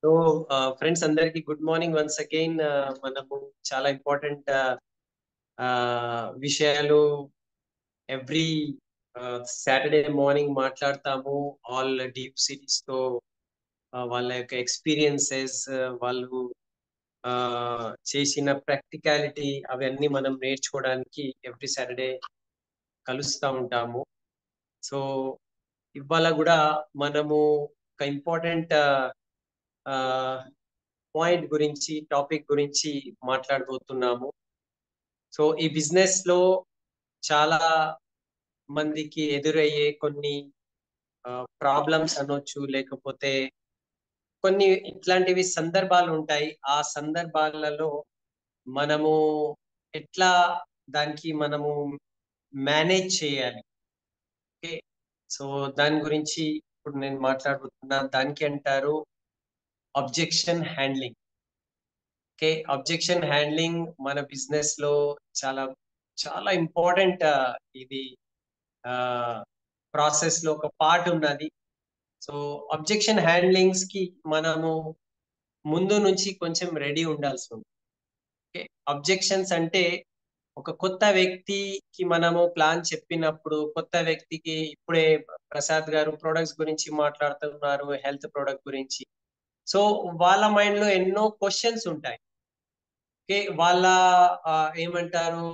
So friends అందరికి good morning once again మనము చాలా ఇంపార్టెంట్ విషయాలు ఎవ్రీ సాటర్డే మార్నింగ్ మాట్లాడతాము ఆల్ డీప్ సిటీస్ తో వాళ్ళ యొక్క ఎక్స్పీరియన్సెస్ వాళ్ళు చేసిన ప్రాక్టికాలిటీ అవన్నీ మనం నేర్చుకోవడానికి ఎవ్రీ సాటర్డే కలుస్తూ ఉంటాము సో ఇవాళ కూడా మనము ఒక ఇంపార్టెంట్ పాయింట్ గురించి టాపిక్ గురించి మాట్లాడబోతున్నాము సో ఈ బిజినెస్ లో చాలా మందికి ఎదురయ్యే కొన్ని ప్రాబ్లమ్స్ అనొచ్చు లేకపోతే కొన్ని ఇట్లాంటివి సందర్భాలు ఉంటాయి ఆ సందర్భాలలో మనము ఎట్లా దానికి మనము మేనేజ్ చేయాలి ఓకే సో దాని గురించి ఇప్పుడు నేను మాట్లాడుతున్నా దానికి అంటారు objection handling okay objection handling మన బిజినెస్ లో చాలా చాలా ఇంపార్టెంట్ ఇది ప్రాసెస్ లో ఒక పార్ట్ ఉన్నది సో అబ్జెక్షన్ హ్యాండ్లింగ్స్ కి మనము ముందు నుంచి కొంచెం రెడీ ఉండాల్సి ఉంది ఓకే అబ్జెక్షన్స్ అంటే ఒక కొత్త వ్యక్తికి మనము ప్లాన్ చెప్పినప్పుడు కొత్త వ్యక్తికి ఇప్పుడే ప్రసాద్ గారు ప్రొడక్ట్స్ గురించి మాట్లాడుతున్నారు హెల్త్ ప్రొడక్ట్ గురించి సో వాళ్ళ మైండ్ లో ఎన్నో క్వశ్చన్స్ ఉంటాయి ఓకే వాళ్ళ ఏమంటారు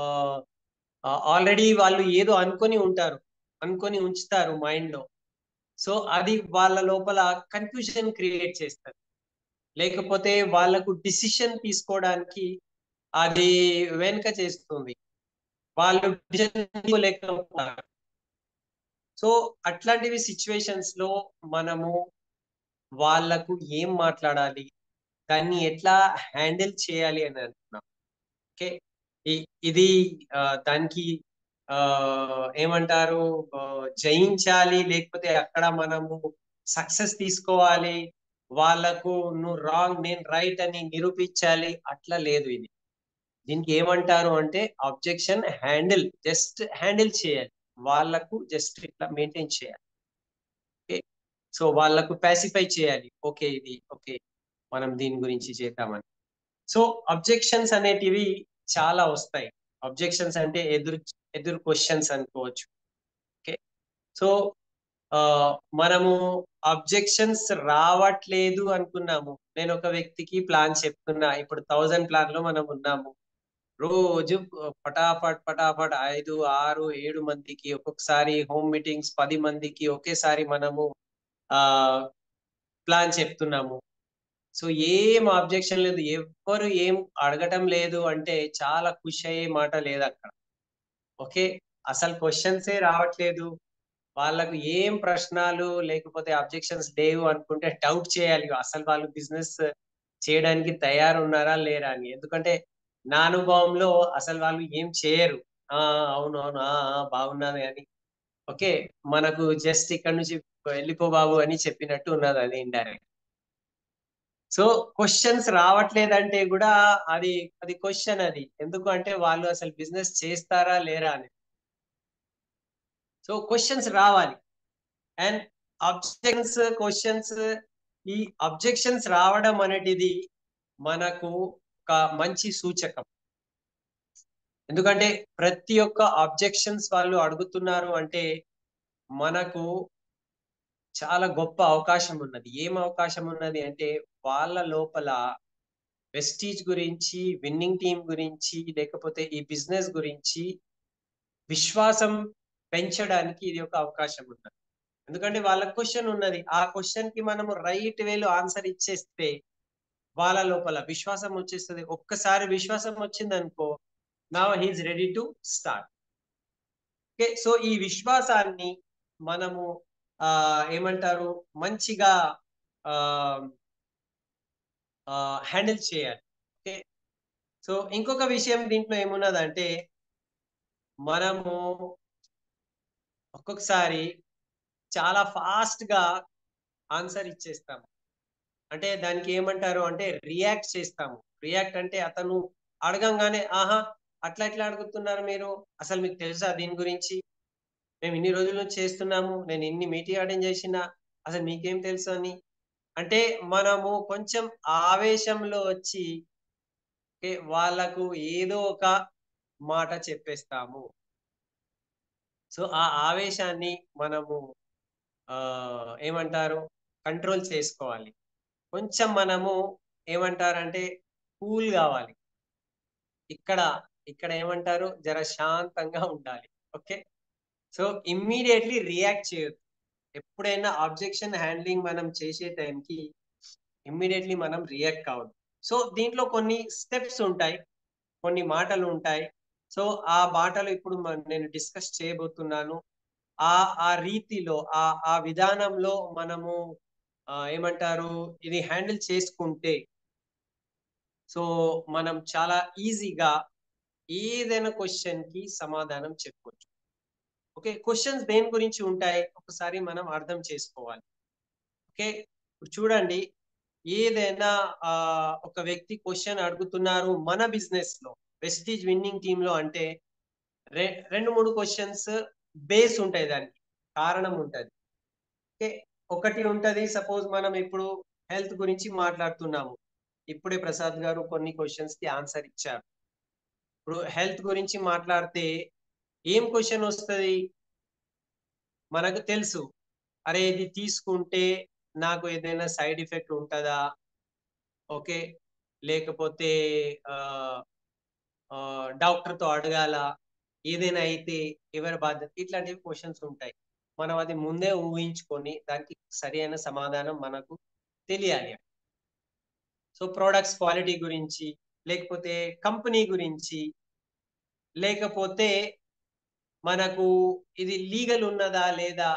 ఆల్రెడీ వాళ్ళు ఏదో అనుకొని ఉంటారు అనుకొని ఉంచుతారు మైండ్ లో సో అది వాళ్ళ లోపల కన్ఫ్యూజన్ క్రియేట్ చేస్తారు లేకపోతే వాళ్ళకు డిసిషన్ తీసుకోవడానికి అది వెనుక చేస్తుంది వాళ్ళు లేకపోతారు సో అట్లాంటివి సిచ్యువేషన్స్ లో మనము వాళ్ళకు ఏం మాట్లాడాలి దాన్ని ఎట్లా హ్యాండిల్ చేయాలి అని అంటున్నాం ఓకే ఇది దానికి ఏమంటారు జయించాలి లేకపోతే అక్కడ మనము సక్సెస్ తీసుకోవాలి వాళ్ళకు నువ్వు రాంగ్ నేను రైట్ అని నిరూపించాలి అట్లా లేదు ఇది దీనికి ఏమంటారు అంటే అబ్జెక్షన్ హ్యాండిల్ జస్ట్ హ్యాండిల్ చేయాలి వాళ్ళకు జస్ట్ ఇట్లా మెయింటైన్ చేయాలి ఓకే సో వాళ్ళకు ప్యాసిఫై చేయాలి ఓకే ఇది ఓకే మనం దీని గురించి చేద్దామని సో అబ్జెక్షన్స్ అనేటివి చాలా వస్తాయి అబ్జెక్షన్స్ అంటే ఎదురు ఎదురు క్వశ్చన్స్ అనుకోవచ్చు ఓకే సో మనము అబ్జెక్షన్స్ రావట్లేదు అనుకున్నాము నేను ఒక వ్యక్తికి ప్లాన్ చెప్తున్నా ఇప్పుడు థౌజండ్ ప్లాన్ లో మనం ఉన్నాము రోజు పటాపట్ పటాపట్ ఐదు ఆరు ఏడు మందికి ఒక్కొక్కసారి హోమ్ మీటింగ్స్ పది మందికి ఒకేసారి మనము ఆ ప్లాన్ చెప్తున్నాము సో ఏం అబ్జెక్షన్ లేదు ఎవ్వరు ఏం అడగటం లేదు అంటే చాలా ఖుషి అయ్యే మాట లేదు అక్కడ ఓకే అసలు క్వశ్చన్సే రావట్లేదు వాళ్ళకు ఏం ప్రశ్నలు లేకపోతే అబ్జెక్షన్స్ లేవు అనుకుంటే డౌట్ చేయాలి అసలు వాళ్ళు బిజినెస్ చేయడానికి తయారున్నారా లేరా అని ఎందుకంటే నా అనుభవంలో అసలు వాళ్ళు ఏం చేయరు ఆ అవును అవును ఆ బాగున్నది అని ఓకే మనకు జస్ట్ ఇక్కడ నుంచి వెళ్ళిపో బాబు అని చెప్పినట్టు ఉన్నది అది ఇండైరెక్ట్ సో క్వశ్చన్స్ రావట్లేదంటే కూడా అది అది క్వశ్చన్ అది ఎందుకు అంటే వాళ్ళు అసలు బిజినెస్ చేస్తారా లేరా అని సో క్వశ్చన్స్ రావాలి అండ్ అబ్జెక్షన్స్ క్వశ్చన్స్ ఈ అబ్జెక్షన్స్ రావడం అనేది మనకు ఒక మంచి సూచకం ఎందుకంటే ప్రతి ఒక్క అబ్జెక్షన్స్ వాళ్ళు అడుగుతున్నారు అంటే మనకు చాలా గొప్ప అవకాశం ఉన్నది ఏం అవకాశం ఉన్నది అంటే వాళ్ళ లోపల వెస్టీజ్ గురించి విన్నింగ్ టీం గురించి లేకపోతే ఈ బిజినెస్ గురించి విశ్వాసం పెంచడానికి ఇది ఒక అవకాశం ఉన్నది ఎందుకంటే వాళ్ళ క్వశ్చన్ ఉన్నది ఆ క్వశ్చన్ కి మనము రైట్ వేలో ఆన్సర్ ఇచ్చేస్తే వాళ్ళ లోపల విశ్వాసం వచ్చేస్తుంది ఒక్కసారి విశ్వాసం వచ్చింది అనుకో నా he's ready to start okay so ఈ విశ్వాసాన్ని మనము ఆ ఏమంటారు మంచిగా హ్యాండిల్ చేయాలి ఓకే సో ఇంకొక విషయం దీంట్లో ఏమున్నదంటే మనము ఒక్కొక్కసారి చాలా ఫాస్ట్ గా ఆన్సర్ ఇచ్చేస్తాము అంటే దానికి ఏమంటారు అంటే రియాక్ట్ చేస్తాము రియాక్ట్ అంటే అతను అడగంగానే ఆహా అట్లా ఎట్లా అడుగుతున్నారు మీరు అసలు మీకు తెలుసా దీని గురించి మేము ఇన్ని రోజుల నుంచి చేస్తున్నాము నేను ఇన్ని మీటింగ్ అటెండ్ చేసిన అసలు మీకేం తెలుసు అని అంటే మనము కొంచెం ఆవేశంలో వచ్చి ఓకే వాళ్ళకు ఏదో ఒక మాట చెప్పేస్తాము సో ఆ ఆవేశాన్ని మనము ఆ ఏమంటారు కంట్రోల్ చేసుకోవాలి కొంచెం మనము ఏమంటారంటే కూల్ కావాలి ఇక్కడ ఇక్కడ ఏమంటారు జర శాంతంగా ఉండాలి ఓకే సో ఇమ్మీడియట్లీ రియాక్ట్ చేయొద్దు ఎప్పుడైనా ఆబ్జెక్షన్ హ్యాండ్లింగ్ మనం చేసే టైంకి ఇమ్మీడియట్లీ మనం రియాక్ట్ కావద్దు సో దీంట్లో కొన్ని స్టెప్స్ ఉంటాయి కొన్ని మాటలు ఉంటాయి సో ఆ మాటలు ఇప్పుడు మన- నేను డిస్కస్ చేయబోతున్నాను ఆ ఆ రీతిలో ఆ ఆ విధానంలో మనము ఆ, ఏమంటారు ఇది హ్యాండిల్ చేసుకుంటే సో మనం చాలా ఈజీగా ఏదైనా క్వశ్చన్ కి సమాధానం చెప్పవచ్చు ఓకే క్వశ్చన్స్ దేని గురించి ఉంటాయి ఒకసారి మనం అర్థం చేసుకోవాలి ఓకే ఇప్పుడు చూడండి ఏదైనా ఆ ఒక వ్యక్తి క్వశ్చన్ అడుగుతున్నారు మన బిజినెస్ లో వెస్టీజ్ విన్నింగ్ టీమ్ లో అంటే రె రెండు మూడు క్వశ్చన్స్ బేస్ ఉంటాయి దానికి కారణం ఉంటది ఓకే ఒకటి ఉంటది సపోజ్ మనం ఇప్పుడు హెల్త్ గురించి మాట్లాడుతున్నాము ఇప్పుడే ప్రసాద్ గారు కొన్ని క్వశ్చన్స్ కి ఆన్సర్ ఇచ్చారు ఇప్పుడు హెల్త్ గురించి మాట్లాడితే ఏం క్వశ్చన్ వస్తుంది మనకు తెలుసు అరే ఇది తీసుకుంటే నాకు ఏదైనా సైడ్ ఎఫెక్ట్ ఉంటుందా ఓకే లేకపోతే డాక్టర్ తో అడగాల ఏదైనా అయితే ఎవరి బాధ్యత ఇట్లాంటివి క్వశ్చన్స్ ఉంటాయి మనం అది ముందే ఊహించుకొని దానికి సరి అయిన సమాధానం మనకు తెలియాలి సో ప్రోడక్ట్స్ క్వాలిటీ గురించి లేకపోతే కంపెనీ గురించి లేకపోతే మనకు ఇది లీగల్ ఉన్నదా లేదా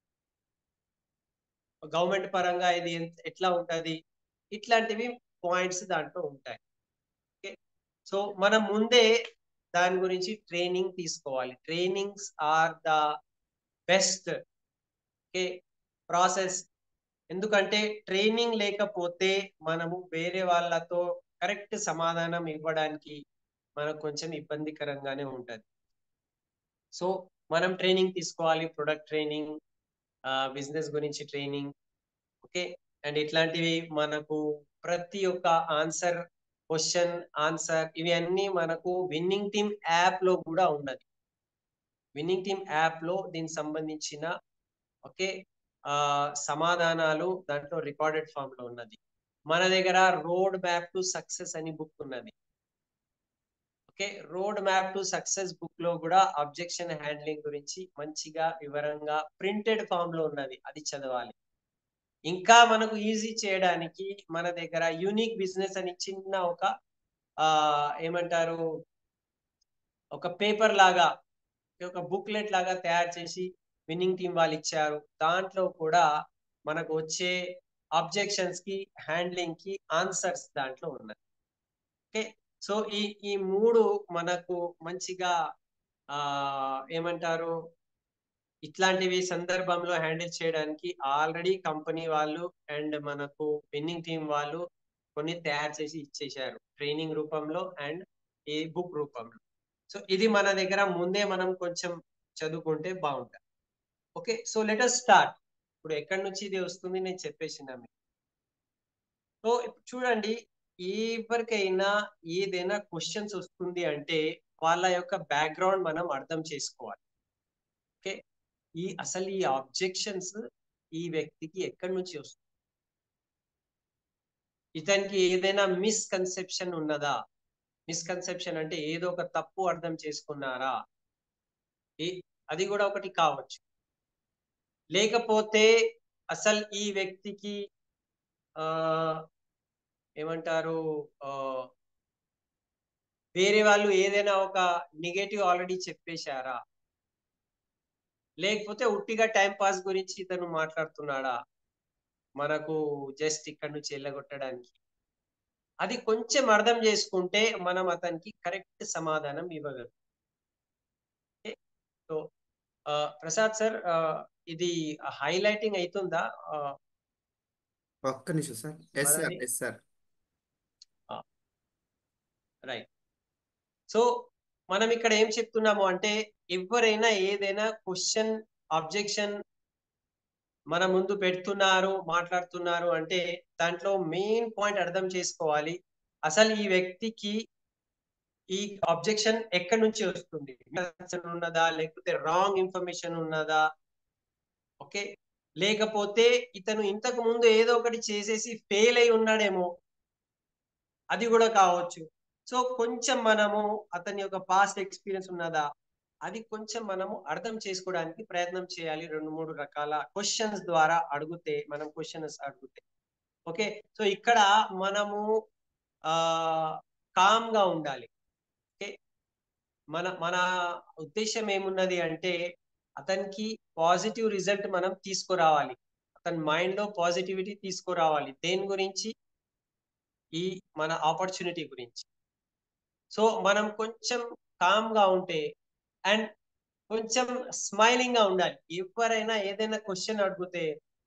గవర్నమెంట్ పరంగా ఇది ఎంత- ఎట్లా ఉంటది ఇట్లాంటివి పాయింట్స్ దాంట్లో ఉంటాయి ఓకే సో మనం ముందే దాని గురించి ట్రైనింగ్ తీసుకోవాలి trainings are the best okay process ఎందుకంటే ట్రైనింగ్ లేకపోతే మనము వేరే వాళ్ళతో కరెక్ట్ సమాధానం ఇవ్వడానికి మనకు కొంచెం ఇబ్బందికరంగానే ఉంటది సో మనం ట్రైనింగ్ తీసుకోవాలి ప్రొడక్ట్ ట్రైనింగ్ బిజినెస్ గురించి ట్రైనింగ్ ఓకే అండ్ ఇట్లాంటివి మనకు ప్రతి ఒక్క ఆన్సర్ క్వశ్చన్ ఆన్సర్ ఇవి అన్ని మనకు విన్నింగ్ టీమ్ యాప్ లో కూడా ఉన్నది విన్నింగ్ టీమ్ యాప్ లో దీనికి సంబంధించిన ఓకే ఆ సమాధానాలు దాంట్లో రికార్డెడ్ ఫామ్ లో ఉన్నది మన దగ్గర రోడ్ మ్యాప్ టు సక్సెస్ అని బుక్ ఉన్నది okay road map to success book లో కూడా అబ్జెక్షన్ హ్యాండ్లింగ్ గురించి మంచిగా వివరంగా ప్రింటెడ్ ఫామ్ లో ఉన్నది అది చదవాలి ఇంకా మనకు ఈజీ చేయడానికి మన దగ్గర యూనిక్ బిజినెస్ అని చిన్న ఒక ఆ ఏమంటారు ఒక పేపర్ లాగా ఒక బుక్లెట్ లాగా తయారు చేసి విన్నింగ్ టీం వాళ్ళు ఇచ్చారు దాంట్లో కూడా మనకు వచ్చే అబ్జెక్షన్స్ కి హ్యాండ్లింగ్ కి ఆన్సర్స్ దాంట్లో ఉన్నది ఓకే సో ఈ ఈ మూడు మనకు మంచిగా ఆ ఏమంటారు ఇట్లాంటివి సందర్భంలో హ్యాండిల్ చేయడానికి ఆల్రెడీ కంపెనీ వాళ్ళు అండ్ మనకు విన్నింగ్ టీం వాళ్ళు కొన్ని తయారు చేసి ఇచ్చేశారు ట్రైనింగ్ రూపంలో అండ్ ఈ బుక్ రూపంలో సో ఇది మన దగ్గర ముందే మనం కొంచెం చదువుకుంటే బాగుంటుంది okay so let us start ఇప్పుడు ఎక్కడి నుంచి ఇది వస్తుంది నేను చెప్పేసిన మీకు సో ఇప్పుడు చూడండి ఎవరికైనా ఏదైనా క్వశ్చన్స్ వస్తుంది అంటే వాళ్ళ యొక్క బ్యాక్గ్రౌండ్ మనం అర్థం చేసుకోవాలి ఓకే ఈ అసలు ఈ ఆబ్జెక్షన్స్ ఈ వ్యక్తికి ఎక్కడి నుంచి వస్తుంది ఇతనికి ఏదైనా మిస్కన్సెప్షన్ ఉన్నదా మిస్కన్సెప్షన్ అంటే ఏదో ఒక తప్పు అర్థం చేసుకున్నారా అది కూడా ఒకటి కావచ్చు లేకపోతే అసలు ఈ వ్యక్తికి ఆ ఏమంటారు ఆ వేరే వాళ్ళు ఏదైనా ఒక నెగటివ్ ఆల్రెడీ చెప్పేశారా లేకపోతే ఉట్టిగా టైం పాస్ గురించి ఇతను మాట్లాడుతున్నాడా మనకు జస్ట్ ఇక్కడ నుంచి వెళ్ళగొట్టడానికి అది కొంచెం అర్థం చేసుకుంటే మనం అతనికి కరెక్ట్ సమాధానం ఇవ్వగలం సో ప్రసాద్ సార్ ఇది హైలైటింగ్ అవుతుందా ఒక్క నిమిషం sir yes sir yes sir right so మనం ఇక్కడ ఏం చెప్తున్నాము అంటే ఎవరైనా ఏదైనా క్వశ్చన్ అబ్జెక్షన్ మన ముందు పెడుతున్నారు మాట్లాడుతున్నారు అంటే దాంట్లో మెయిన్ పాయింట్ అర్థం చేసుకోవాలి అసలు ఈ వ్యక్తికి ఈ అబ్జెక్షన్ ఎక్కడి నుంచి వస్తుంది ఉన్నదా లేకపోతే రాంగ్ ఇన్ఫర్మేషన్ ఉన్నదా ఓకే లేకపోతే ఇతను ఇంతకు ముందు ఏదో ఒకటి చేసేసి ఫెయిల్ అయి ఉన్నాడేమో అది కూడా కావచ్చు సో కొంచెం మనము అతని యొక్క పాస్ట్ ఎక్స్పీరియన్స్ ఉన్నదా అది కొంచెం మనము అర్థం చేసుకోవడానికి ప్రయత్నం చేయాలి రెండు మూడు రకాల క్వశ్చన్స్ ద్వారా అడిగితే మనం క్వశ్చన్స్ అడిగితే ఓకే సో ఇక్కడ మనము ఆ కామ్ గా ఉండాలి ఓకే మన మన ఉద్దేశం ఏమున్నది అంటే అతనికి పాజిటివ్ రిజల్ట్ మనం తీసుకురావాలి అతని మైండ్ లో పాజిటివిటీ తీసుకురావాలి దేని గురించి ఈ మన ఆపర్చునిటీ గురించి సో మనం కొంచెం కామ్ గా ఉంటే అండ్ కొంచెం స్మైలింగ్ గా ఉండాలి ఎవరైనా ఏదైనా క్వశ్చన్ అడిగితే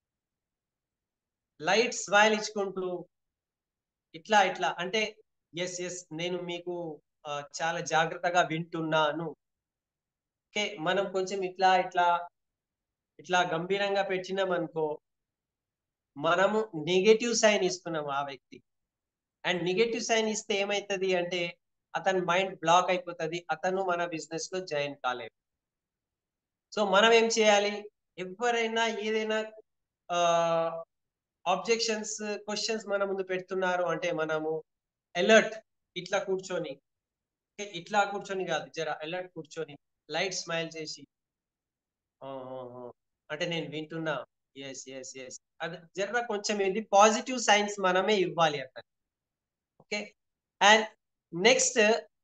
లైట్ స్మైల్ ఇచ్చుకుంటూ ఇట్లా ఇట్లా అంటే ఎస్ ఎస్ నేను మీకు చాలా జాగ్రత్తగా వింటున్నాను ఓకే మనం కొంచెం ఇట్లా ఇట్లా ఇట్లా గంభీరంగా పెట్టినాం అనుకో మనము నెగటివ్ సైన్ ఇస్తున్నాం ఆ వ్యక్తి అండ్ నెగటివ్ సైన్ ఇస్తే ఏమైతుంది అంటే అతని మైండ్ బ్లాక్ అయిపోతుంది అతను మన బిజినెస్ లో జాయిన్ కాలేదు సో మనం ఏం చేయాలి ఎవరైనా ఏదైనా ఆబ్జెక్షన్స్ క్వశ్చన్స్ మన ముందు పెడుతున్నారు అంటే మనము అలర్ట్ ఇట్లా కూర్చొని ఇట్లా కూర్చొని కాదు జర అలర్ట్ కూర్చొని లైట్ స్మైల్ చేసి అంటే నేను వింటున్నా ఎస్ ఎస్ ఎస్ అది జర కొంచెం ఇది పాజిటివ్ సైన్స్ మనమే ఇవ్వాలి అతను ఓకే అండ్ నెక్స్ట్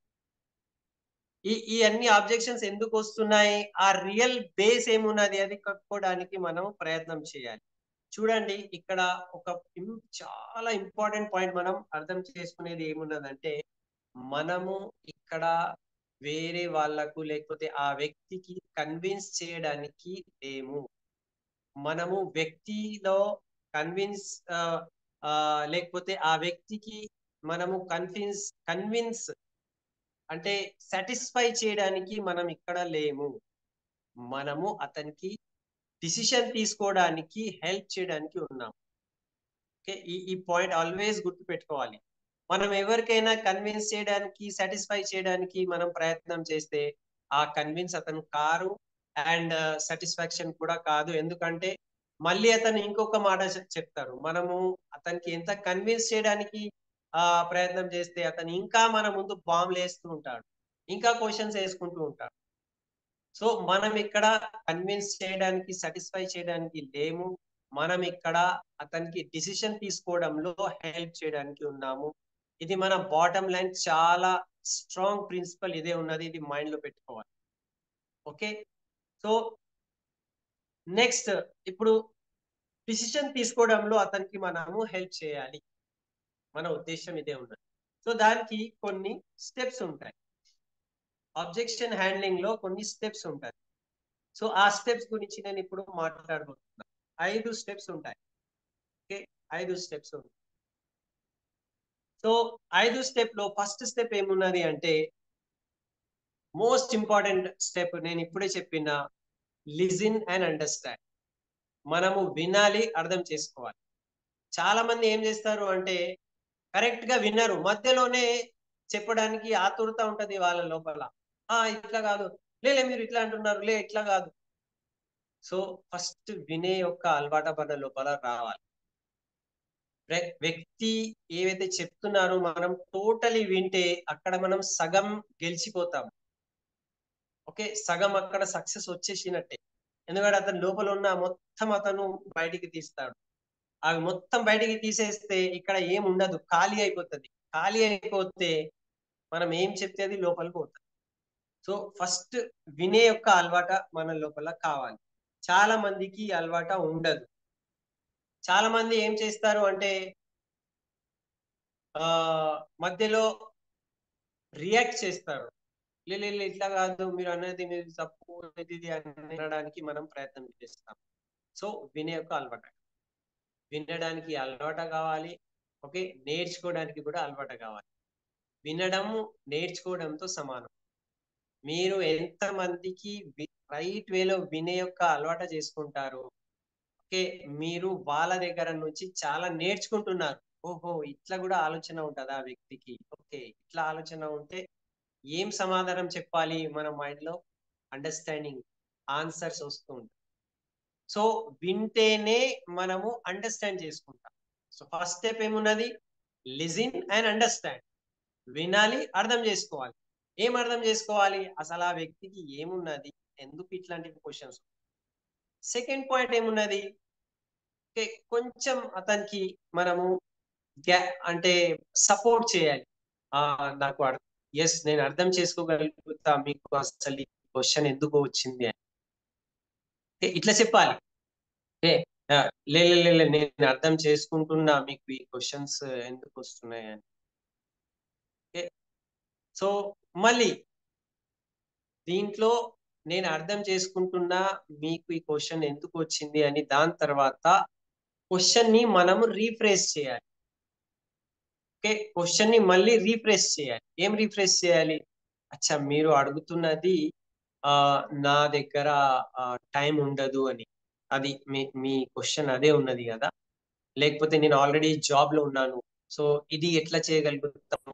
ఈ ఈ అన్ని ఆబ్జెక్షన్స్ ఎందుకు వస్తున్నాయి ఆ రియల్ బేస్ ఏమున్నది అది కట్టుకోవడానికి మనం ప్రయత్నం చేయాలి చూడండి ఇక్కడ ఒక చాలా ఇంపార్టెంట్ పాయింట్ మనం అర్థం చేసుకునేది ఏమున్నదంటే మనము ఇక్కడ వేరే వాళ్లకు లేకపోతే ఆ వ్యక్తికి కన్విన్స్ చేయడానికి లేము మనము వ్యక్తిలో కన్విన్స్ లేకపోతే ఆ వ్యక్తికి మనము కన్విన్స్ కన్విన్స్ అంటే సాటిస్ఫై చేయడానికి మనం ఇక్కడ లేము మనము అతనికి డిసిషన్ తీసుకోవడానికి హెల్ప్ చేయడానికి ఉన్నాం ఓకే ఈ ఈ పాయింట్ ఆల్వేస్ గుర్తు పెట్టుకోవాలి మనం ఎవరికైనా కన్విన్స్ చేయడానికి సాటిస్ఫై చేయడానికి మనం ప్రయత్నం చేస్తే ఆ కన్విన్స్ అతను కారు అండ్ సాటిస్ఫాక్షన్ కూడా కాదు ఎందుకంటే మళ్ళీ అతను ఇంకొక మాట చెప్తారు మనము అతనికి ఎంత కన్విన్స్ చేయడానికి ఆ ప్రయత్నం చేస్తే అతను ఇంకా మన ముందు బాంబులు వేస్తూ ఉంటాడు ఇంకా క్వశ్చన్స్ వేసుకుంటూ ఉంటాడు సో మనం ఇక్కడ కన్విన్స్ చేయడానికి సాటిస్ఫై చేయడానికి లేము మనం ఇక్కడ అతనికి డిసిషన్ తీసుకోవడంలో హెల్ప్ చేయడానికి ఉన్నాము ఇది మన బాటమ్ లైన్ చాలా స్ట్రాంగ్ ప్రిన్సిపల్ ఇదే ఉన్నది ఇది మైండ్ లో పెట్టుకోవాలి ఓకే సో నెక్స్ట్ ఇప్పుడు డిసిషన్ తీసుకోవడంలో అతనికి మనము హెల్ప్ చేయాలి మన ఉద్దేశం ఇదే ఉన్నది సో దానికి కొన్ని స్టెప్స్ ఉంటాయి అబ్జెక్షన్ హ్యాండ్లింగ్ లో కొన్ని స్టెప్స్ ఉంటాయి సో ఆ స్టెప్స్ గురించి నేను ఇప్పుడు మాట్లాడబోతున్నాను ఐదు స్టెప్స్ ఉంటాయి ఓకే ఐదు స్టెప్స్ ఉంటాయి సో ఐదు స్టెప్ లో ఫస్ట్ స్టెప్ ఏమున్నది అంటే మోస్ట్ ఇంపార్టెంట్ స్టెప్ నేను ఇప్పుడే చెప్పిన లిజిన్ అండ్ అండర్స్టాండ్ మనము వినాలి అర్థం చేసుకోవాలి చాలా మంది ఏం చేస్తారు అంటే కరెక్ట్ గా విన్నారు మధ్యలోనే చెప్పడానికి ఆతురత ఉంటది వాళ్ళ లోపల ఆ ఇట్లా కాదు లేలే మీరు ఇట్లా అంటున్నారు లే ఇట్లా కాదు సో ఫస్ట్ వినే యొక్క అలవాట పడ్డ లోపల రావాలి వ్యక్తి ఏవైతే చెప్తున్నారో మనం టోటలీ వింటే అక్కడ మనం సగం గెలిచిపోతాం ఓకే సగం అక్కడ సక్సెస్ వచ్చేసినట్టే ఎందుకంటే అతని లోపల ఉన్న మొత్తం అతను బయటికి తీస్తాడు అవి మొత్తం బయటికి తీసేస్తే ఇక్కడ ఏం ఉండదు ఖాళీ అయిపోతుంది ఖాళీ అయిపోతే మనం ఏం చెప్తే అది లోపలికి పోతుంది సో ఫస్ట్ వినే యొక్క అలవాట మన లోపల కావాలి చాలా మందికి అలవాట ఉండదు చాలా మంది ఏం చేస్తారు అంటే ఆ మధ్యలో రియాక్ట్ చేస్తారు లేదు ఇట్లా కాదు మీరు అనేది మీరు తప్పు ఇది అనడానికి మనం ప్రయత్నం చేస్తాం సో వినే యొక్క అలవాట వినడానికి అలవాట కావాలి ఓకే నేర్చుకోవడానికి కూడా అలవాట కావాలి వినడం నేర్చుకోవడంతో సమానం మీరు ఎంత మందికి రైట్ వేలో వినే యొక్క అలవాట చేసుకుంటారు ఓకే మీరు వాళ్ళ దగ్గర నుంచి చాలా నేర్చుకుంటున్నారు ఓహో ఇట్లా కూడా ఆలోచన ఉంటుందా ఆ వ్యక్తికి ఓకే ఇట్లా ఆలోచన ఉంటే ఏం సమాధానం చెప్పాలి మన మైండ్ లో అండర్స్టాండింగ్ ఆన్సర్స్ వస్తూ ఉంటాయి సో వింటేనే మనము అండర్స్టాండ్ చేసుకుంటాం సో ఫస్ట్ స్టెప్ ఏమున్నది లిజిన్ అండ్ అండర్స్టాండ్ వినాలి అర్థం చేసుకోవాలి ఏం అర్థం చేసుకోవాలి అసలు ఆ వ్యక్తికి ఏమున్నది ఎందుకు ఇట్లాంటి క్వశ్చన్స్ సెకండ్ పాయింట్ ఏమున్నది ఓకే కొంచెం అతనికి మనము గ్యా- అంటే సపోర్ట్ చేయాలి ఆ నాకు ఎస్ నేను అర్థం చేసుకోగలుగుతా మీకు అసలు ఈ క్వశ్చన్ ఎందుకు వచ్చింది అని ఓకే, ఇట్లా చెప్పాలి ఏ ఆ, లే లే, లే, లే, నేను అర్థం చేసుకుంటున్నా మీకు ఈ క్వశ్చన్స్ ఎందుకు వస్తున్నాయి అని ఓకే సో మళ్ళీ దీంట్లో నేను అర్థం చేసుకుంటున్నా మీకు ఈ క్వశ్చన్ ఎందుకు వచ్చింది అని దాని తర్వాత క్వశ్చన్ ని మనము రీఫ్రేస్ చేయాలి ఓకే క్వశ్చన్ ని మళ్ళీ రీఫ్రెష్ చేయాలి ఏం రీఫ్రెష్ చేయాలి అచ్చా మీరు అడుగుతున్నది ఆ నా దగ్గర టైం ఉండదు అని అది మీ మీ క్వశ్చన్ అదే ఉన్నది కదా లేకపోతే నేను ఆల్రెడీ జాబ్ లో ఉన్నాను సో ఇది ఎట్లా చేయగలుగుతాము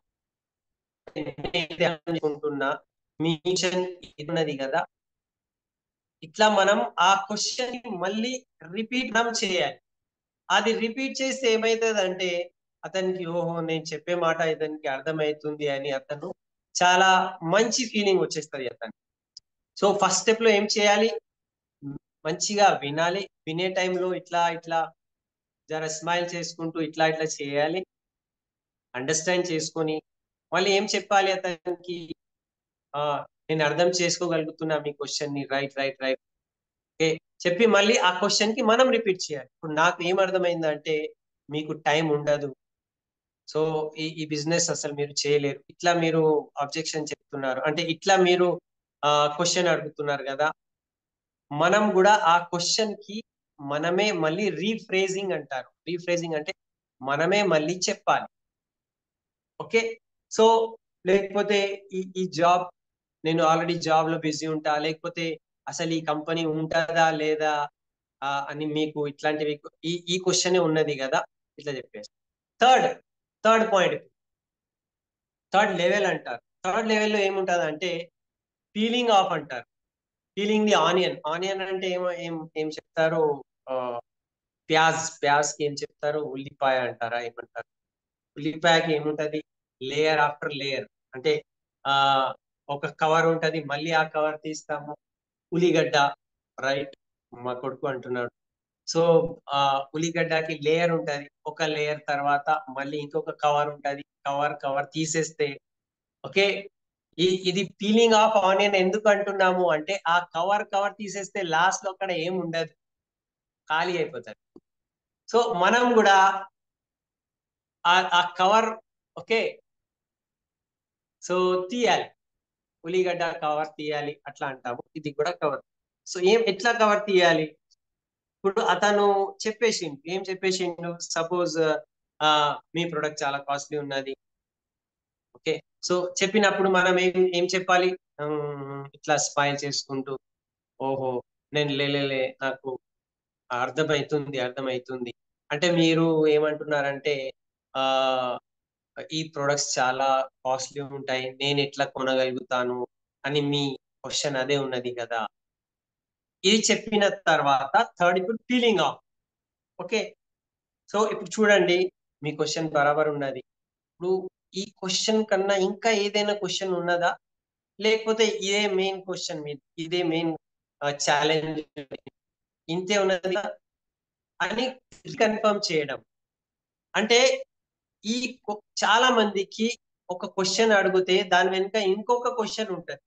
నేను అనుకుంటున్నా మీ మిషన్ ఇది ఉన్నది కదా ఇట్లా మనం ఆ క్వశ్చన్ ని మళ్ళీ రిపీట్ మనం చేయాలి అది రిపీట్ చేస్తే ఏమైతుంది అంటే అతనికి ఓహో నేను చెప్పే మాట ఇతనికి అర్థమవుతుంది అని అతను చాలా మంచి ఫీలింగ్ వచ్చేస్తుంది అతను సో ఫస్ట్ స్టెప్ లో ఏం చేయాలి మంచిగా వినాలి వినే టైంలో ఇట్లా ఇట్లా జర స్మైల్ చేసుకుంటూ ఇట్లా ఇట్లా చేయాలి అండర్స్టాండ్ చేసుకొని మళ్ళీ ఏం చెప్పాలి అతనికి ఆ నేను అర్థం చేసుకోగలుగుతున్నా మీ క్వశ్చన్ ని రైట్ రైట్ రైట్ ఓకే చెప్పి మళ్ళీ ఆ క్వశ్చన్ కి మనం రిపీట్ చేయాలి ఇప్పుడు నాకు ఏం అర్థమైందంటే మీకు టైం ఉండదు సో ఈ ఈ బిజినెస్ అసలు మీరు చేయలేరు ఇట్లా మీరు అబ్జెక్షన్ చెప్తున్నారు అంటే ఇట్లా మీరు ఆ క్వశ్చన్ అడుగుతున్నారు కదా మనం కూడా ఆ క్వశ్చన్ కి మనమే మళ్ళీ రీఫ్రేజింగ్ అంటారు రీఫ్రేజింగ్ అంటే మనమే మళ్ళీ చెప్పాలి ఓకే సో లేకపోతే ఈ ఈ జాబ్ నేను ఆల్రెడీ జాబ్ లో బిజీ ఉంటా లేకపోతే అసలు ఈ కంపెనీ ఉంటుందా లేదా ఆ, అని మీకు ఇట్లాంటివి ఈ ఈ క్వశ్చన్ ఉన్నది కదా ఇట్లా చెప్పేసి third third point third level అంటారు థర్డ్ లెవెల్లో ఏముంటది అంటే పీలింగ్ ఆఫ్ అంటారు పీలింగ్ ది ఆనియన్ ఆనియన్ అంటే ఏమో ఏం ఏం చెప్తారు ఆ, ప్యాజ్ ప్యాజ్ కి ఏం చెప్తారు ఉల్లిపాయ అంటారా ఏమంటారు ఉల్లిపాయకి ఏముంటది లేయర్ ఆఫ్టర్ లేయర్ అంటే ఆ ఒక కవర్ ఉంటది మళ్ళీ ఆ కవర్ తీస్తాము ఉల్లిగడ్డ రైట్ మా కొడుకు అంటున్నాడు సో ఆ ఉల్లిగడ్డకి లేయర్ ఉంటది ఒక లేయర్ తర్వాత మళ్ళీ ఇంకొక కవర్ ఉంటది కవర్ కవర్ తీసేస్తే ఓకే ఈ ఇది పీలింగ్ ఆఫ్ ఆనియన్ ఎందుకు అంటున్నాము అంటే ఆ కవర్ కవర్ తీసేస్తే లాస్ట్ లో అక్కడ ఏం ఉండదు ఖాళీ అయిపోతుంది సో మనం కూడా ఆ ఆ కవర్ ఓకే సో తీయాలి ఉల్లిగడ్డ కవర్ తీయాలి అట్లా అంటాము ఇది కూడా కవర్ సో ఏం ఎట్లా కవర్ తీయాలి ఇప్పుడు అతను చెప్పేసిండు ఏం చెప్పేసిండు సపోజ్ మీ ప్రొడక్ట్ చాలా కాస్ట్లీ ఉన్నది ఓకే సో చెప్పినప్పుడు మనం ఏం ఏం చెప్పాలి ఉమ్, ఇట్లా స్మైల్ చేసుకుంటూ ఓహో నేను లేలే నాకు అర్థమవుతుంది అర్థమవుతుంది అంటే మీరు ఏమంటున్నారంటే ఆ ఈ ప్రొడక్ట్స్ చాలా కాస్ట్లీ ఉంటాయి నేను ఎట్లా కొనగలుగుతాను అని మీ క్వశ్చన్ అదే ఉన్నది కదా ఇది చెప్పిన తర్వాత థర్డ్ ఇప్పుడు ఫీలింగ్ ఆఫ్ ఓకే సో ఇప్పుడు చూడండి మీ క్వశ్చన్ బరాబర్ ఉన్నది ఇప్పుడు ఈ క్వశ్చన్ కన్నా ఇంకా ఏదైనా క్వశ్చన్ ఉన్నదా లేకపోతే ఇదే మెయిన్ క్వశ్చన్ మీద ఇదే మెయిన్ ఛాలెంజ్ ఇంతే ఉన్నది కదా? అని కన్ఫర్మ్ చేయడం అంటే ఈ కొ- చాలా మందికి ఒక క్వశ్చన్ అడిగితే దాని వెనుక ఇంకొక క్వశ్చన్ ఉంటది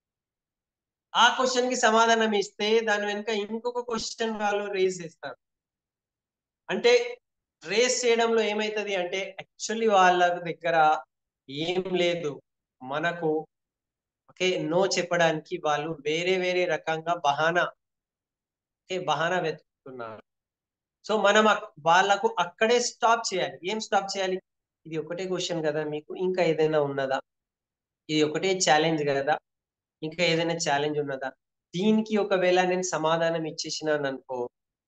ఆ క్వశ్చన్ కి సమాధానం ఇస్తే దాని వెనుక ఇంకొక క్వశ్చన్ వాళ్ళు రేజ్ చేస్తారు అంటే రేస్ చేయడంలో ఏమైతది అంటే యాక్చువల్లీ వాళ్ళ దగ్గర ఏం లేదు మనకు ఓకే నో చెప్పడానికి వాళ్ళు వేరే వేరే రకంగా బహానా ఓకే బహానా వెతుకుతున్నారు సో మనం అక్- వాళ్ళకు అక్కడే స్టాప్ చేయాలి ఏం స్టాప్ చేయాలి ఇది ఒకటే క్వశ్చన్ కదా మీకు ఇంకా ఏదైనా ఉన్నదా ఇది ఒకటే ఛాలెంజ్ కదా ఇంకా ఏదైనా ఛాలెంజ్ ఉన్నదా దీనికి ఒకవేళ నేను సమాధానం ఇచ్చేసినాను అనుకో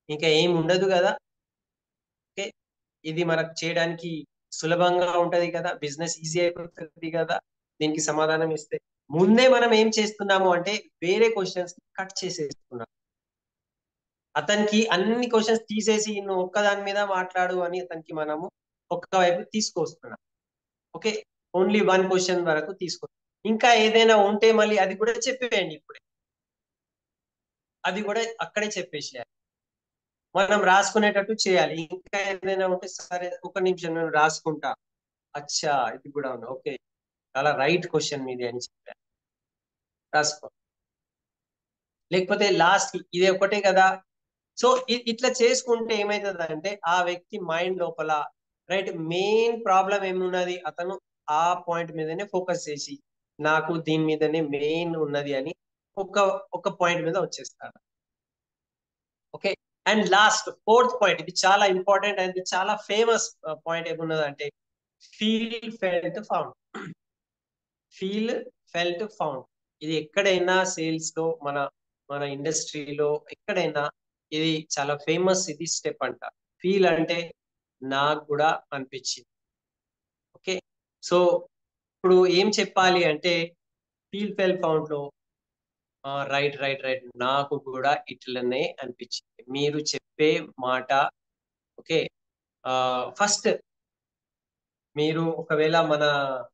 ఇంకా ఏం ఉండదు కదా ఓకే ఇది మనకు చేయడానికి సులభంగా ఉంటది కదా బిజినెస్ ఈజీ అయిపోతుంది కదా దీనికి సమాధానం ఇస్తే ముందే మనం ఏం చేస్తున్నాము అంటే వేరే క్వశ్చన్స్ కట్ చేసేస్తున్నాం అతనికి అన్ని క్వశ్చన్స్ తీసేసి నువ్వు ఒక్క దాని మీద మాట్లాడు అని అతనికి మనము ఒక్క వైపు తీసుకొస్తున్నాం ఓకే ఓన్లీ వన్ క్వశ్చన్ వరకు తీసుకో ఇంకా ఏదైనా ఉంటే మళ్ళీ అది కూడా చెప్పేయండి ఇప్పుడే అది కూడా అక్కడే చెప్పేసేయాలి మనం రాసుకునేటట్టు చేయాలి ఇంకా ఏదైనా ఉంటే సరే ఒక నిమిషం నేను రాసుకుంటా అచ్చా ఇది కూడా ఉంది ఓకే చాలా రైట్ క్వశ్చన్ మీది అని చెప్పాను రాసుకో లేకపోతే లాస్ట్ ఇది ఒకటే కదా సో ఇట్లా చేసుకుంటే ఏమైతుంది అంటే ఆ వ్యక్తి మైండ్ లోపల రైట్ మెయిన్ ప్రాబ్లం ఏమున్నది అతను ఆ పాయింట్ మీదనే ఫోకస్ చేసి నాకు దీని మీదనే మెయిన్ ఉన్నది అని ఒక ఒక పాయింట్ మీద వచ్చేస్తాడు okay and last fourth point ఇది చాలా ఇంపార్టెంట్ అండ్ చాలా ఫేమస్ పాయింట్ ఏమున్నది అంటే feel felt found feel felt found ఇది ఎక్కడైనా సేల్స్ లో మన మన ఇండస్ట్రీలో ఎక్కడైనా ఇది చాలా ఫేమస్ ఇది స్టెప్ అంట ఫీల్ అంటే నాకు కూడా అనిపించింది ఓకే సో ఇప్పుడు ఏం చెప్పాలి అంటే ఫీల్ ఫెల్ ఫౌండ్ లో రైట్ రైట్ రైట్ నాకు కూడా ఇట్లనే అనిపించింది మీరు చెప్పే మాట ఓకే ఫస్ట్ మీరు ఒకవేళ మన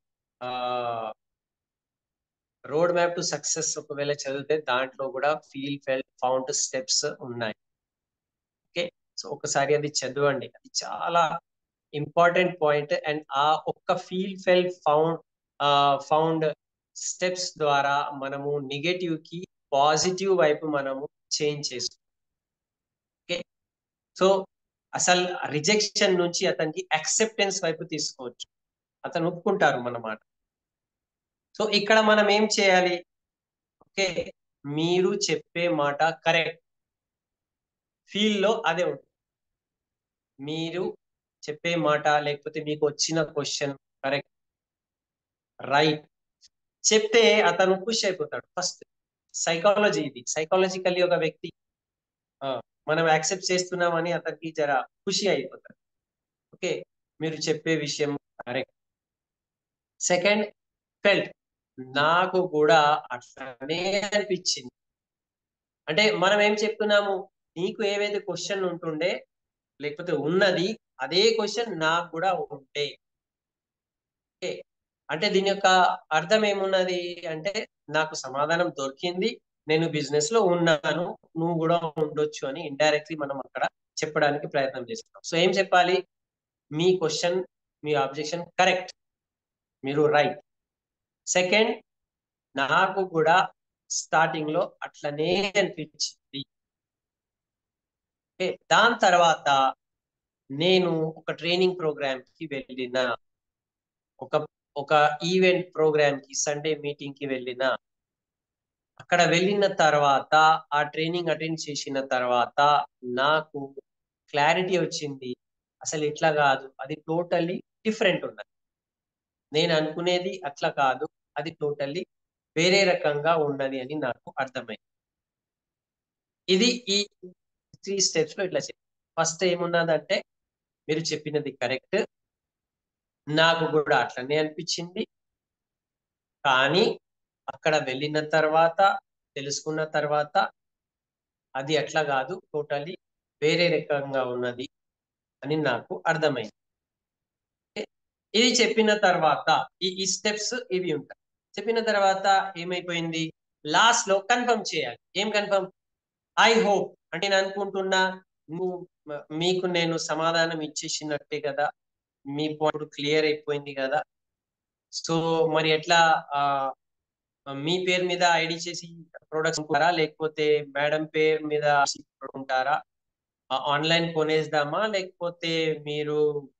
రోడ్ మ్యాప్ టు సక్సెస్ ఒకవేళ చదివితే దాంట్లో కూడా ఫీల్ ఫెల్ ఫౌండ్ స్టెప్స్ ఉన్నాయి ఓకే సో ఒకసారి అది చదవండి అది చాలా ఇంపార్టెంట్ పాయింట్ అండ్ ఆ ఒక్క feel felt found found steps ద్వారా మనము నెగటివ్ కి పాజిటివ్ వైపు మనము చేంజ్ చేసుకుంటాం ఓకే సో అసలు రిజెక్షన్ నుంచి అతనికి అక్సెప్టెన్స్ వైపు తీసుకోవచ్చు అతను ఒప్పుకుంటారు మన మాట సో ఇక్కడ మనం ఏం చేయాలి ఓకే మీరు చెప్పే మాట కరెక్ట్ ఫీల్ లో అదే ఉంటుంది మీరు చెప్పే మాట లేకపోతే మీకు వచ్చిన క్వశ్చన్ కరెక్ట్ రైట్ చెప్తే అతను ఖుషి అయిపోతాడు ఫస్ట్ సైకాలజీ ఇది సైకాలజికల్లీ ఒక వ్యక్తి మనం యాక్సెప్ట్ చేస్తున్నామని అతనికి జర ఖుషి అయిపోతాడు ఓకే మీరు చెప్పే విషయం కరెక్ట్ సెకండ్ ఫెల్ట్ నాకు కూడా అట్లనే అనిపించింది అంటే మనం ఏం చెప్తున్నాము నీకు ఏవైతే క్వశ్చన్ ఉంటుండే లేకపోతే ఉన్నది అదే క్వశ్చన్ నాకు కూడా ఉంటే ఓకే అంటే దీని యొక్క అర్థం ఏమున్నది అంటే నాకు సమాధానం దొరికింది నేను బిజినెస్ లో ఉన్నాను నువ్వు కూడా ఉండొచ్చు అని ఇండైరెక్ట్లీ మనం అక్కడ చెప్పడానికి ప్రయత్నం చేస్తున్నాం సో ఏం చెప్పాలి మీ క్వశ్చన్ మీ ఆబ్జెక్షన్ కరెక్ట్ మీరు రైట్ సెకండ్ నాకు కూడా స్టార్టింగ్ లో అట్లనే అనిపించింది దాని తర్వాత నేను ఒక ట్రైనింగ్ ప్రోగ్రామ్ కి వెళ్ళిన ఒక ఒక ఈవెంట్ ప్రోగ్రామ్ కి సండే మీటింగ్ కి వెళ్ళిన అక్కడ వెళ్ళిన తర్వాత ఆ ట్రైనింగ్ అటెండ్ చేసిన తర్వాత నాకు క్లారిటీ వచ్చింది అసలు ఇట్లా కాదు అది టోటల్లీ డిఫరెంట్ ఉన్నది నేను అనుకునేది అట్లా కాదు అది టోటల్లీ వేరే రకంగా ఉన్నది అని నాకు అర్థమైంది ఇది ఈ త్రీ స్టెప్స్ లో ఇట్లా చెప్పి ఫస్ట్ ఏమున్నదంటే మీరు చెప్పినది కరెక్ట్ నాకు కూడా అట్లనే అనిపించింది కానీ అక్కడ వెళ్ళిన తర్వాత తెలుసుకున్న తర్వాత అది అట్లా కాదు టోటలీ వేరే రకంగా ఉన్నది అని నాకు అర్థమైంది ఇది చెప్పిన తర్వాత ఈ ఈ స్టెప్స్ ఇవి ఉంటాయి చెప్పిన తర్వాత ఏమైపోయింది లాస్ట్ లో కన్ఫర్మ్ చేయాలి ఏం కన్ఫర్మ్ ఐ హోప్ అంటే నేను అనుకుంటున్నా నువ్వు మీకు నేను సమాధానం ఇచ్చేసినట్టే కదా మీ పాయింట్ క్లియర్ అయిపోయింది కదా సో మరి ఎట్లా మీ పేరు మీద ఐడి చేసి ప్రొడక్ట్స్ ఉంటారా లేకపోతే మేడం పేరు మీద ఉంటారా ఆన్లైన్ కొనేద్దామా లేకపోతే మీరు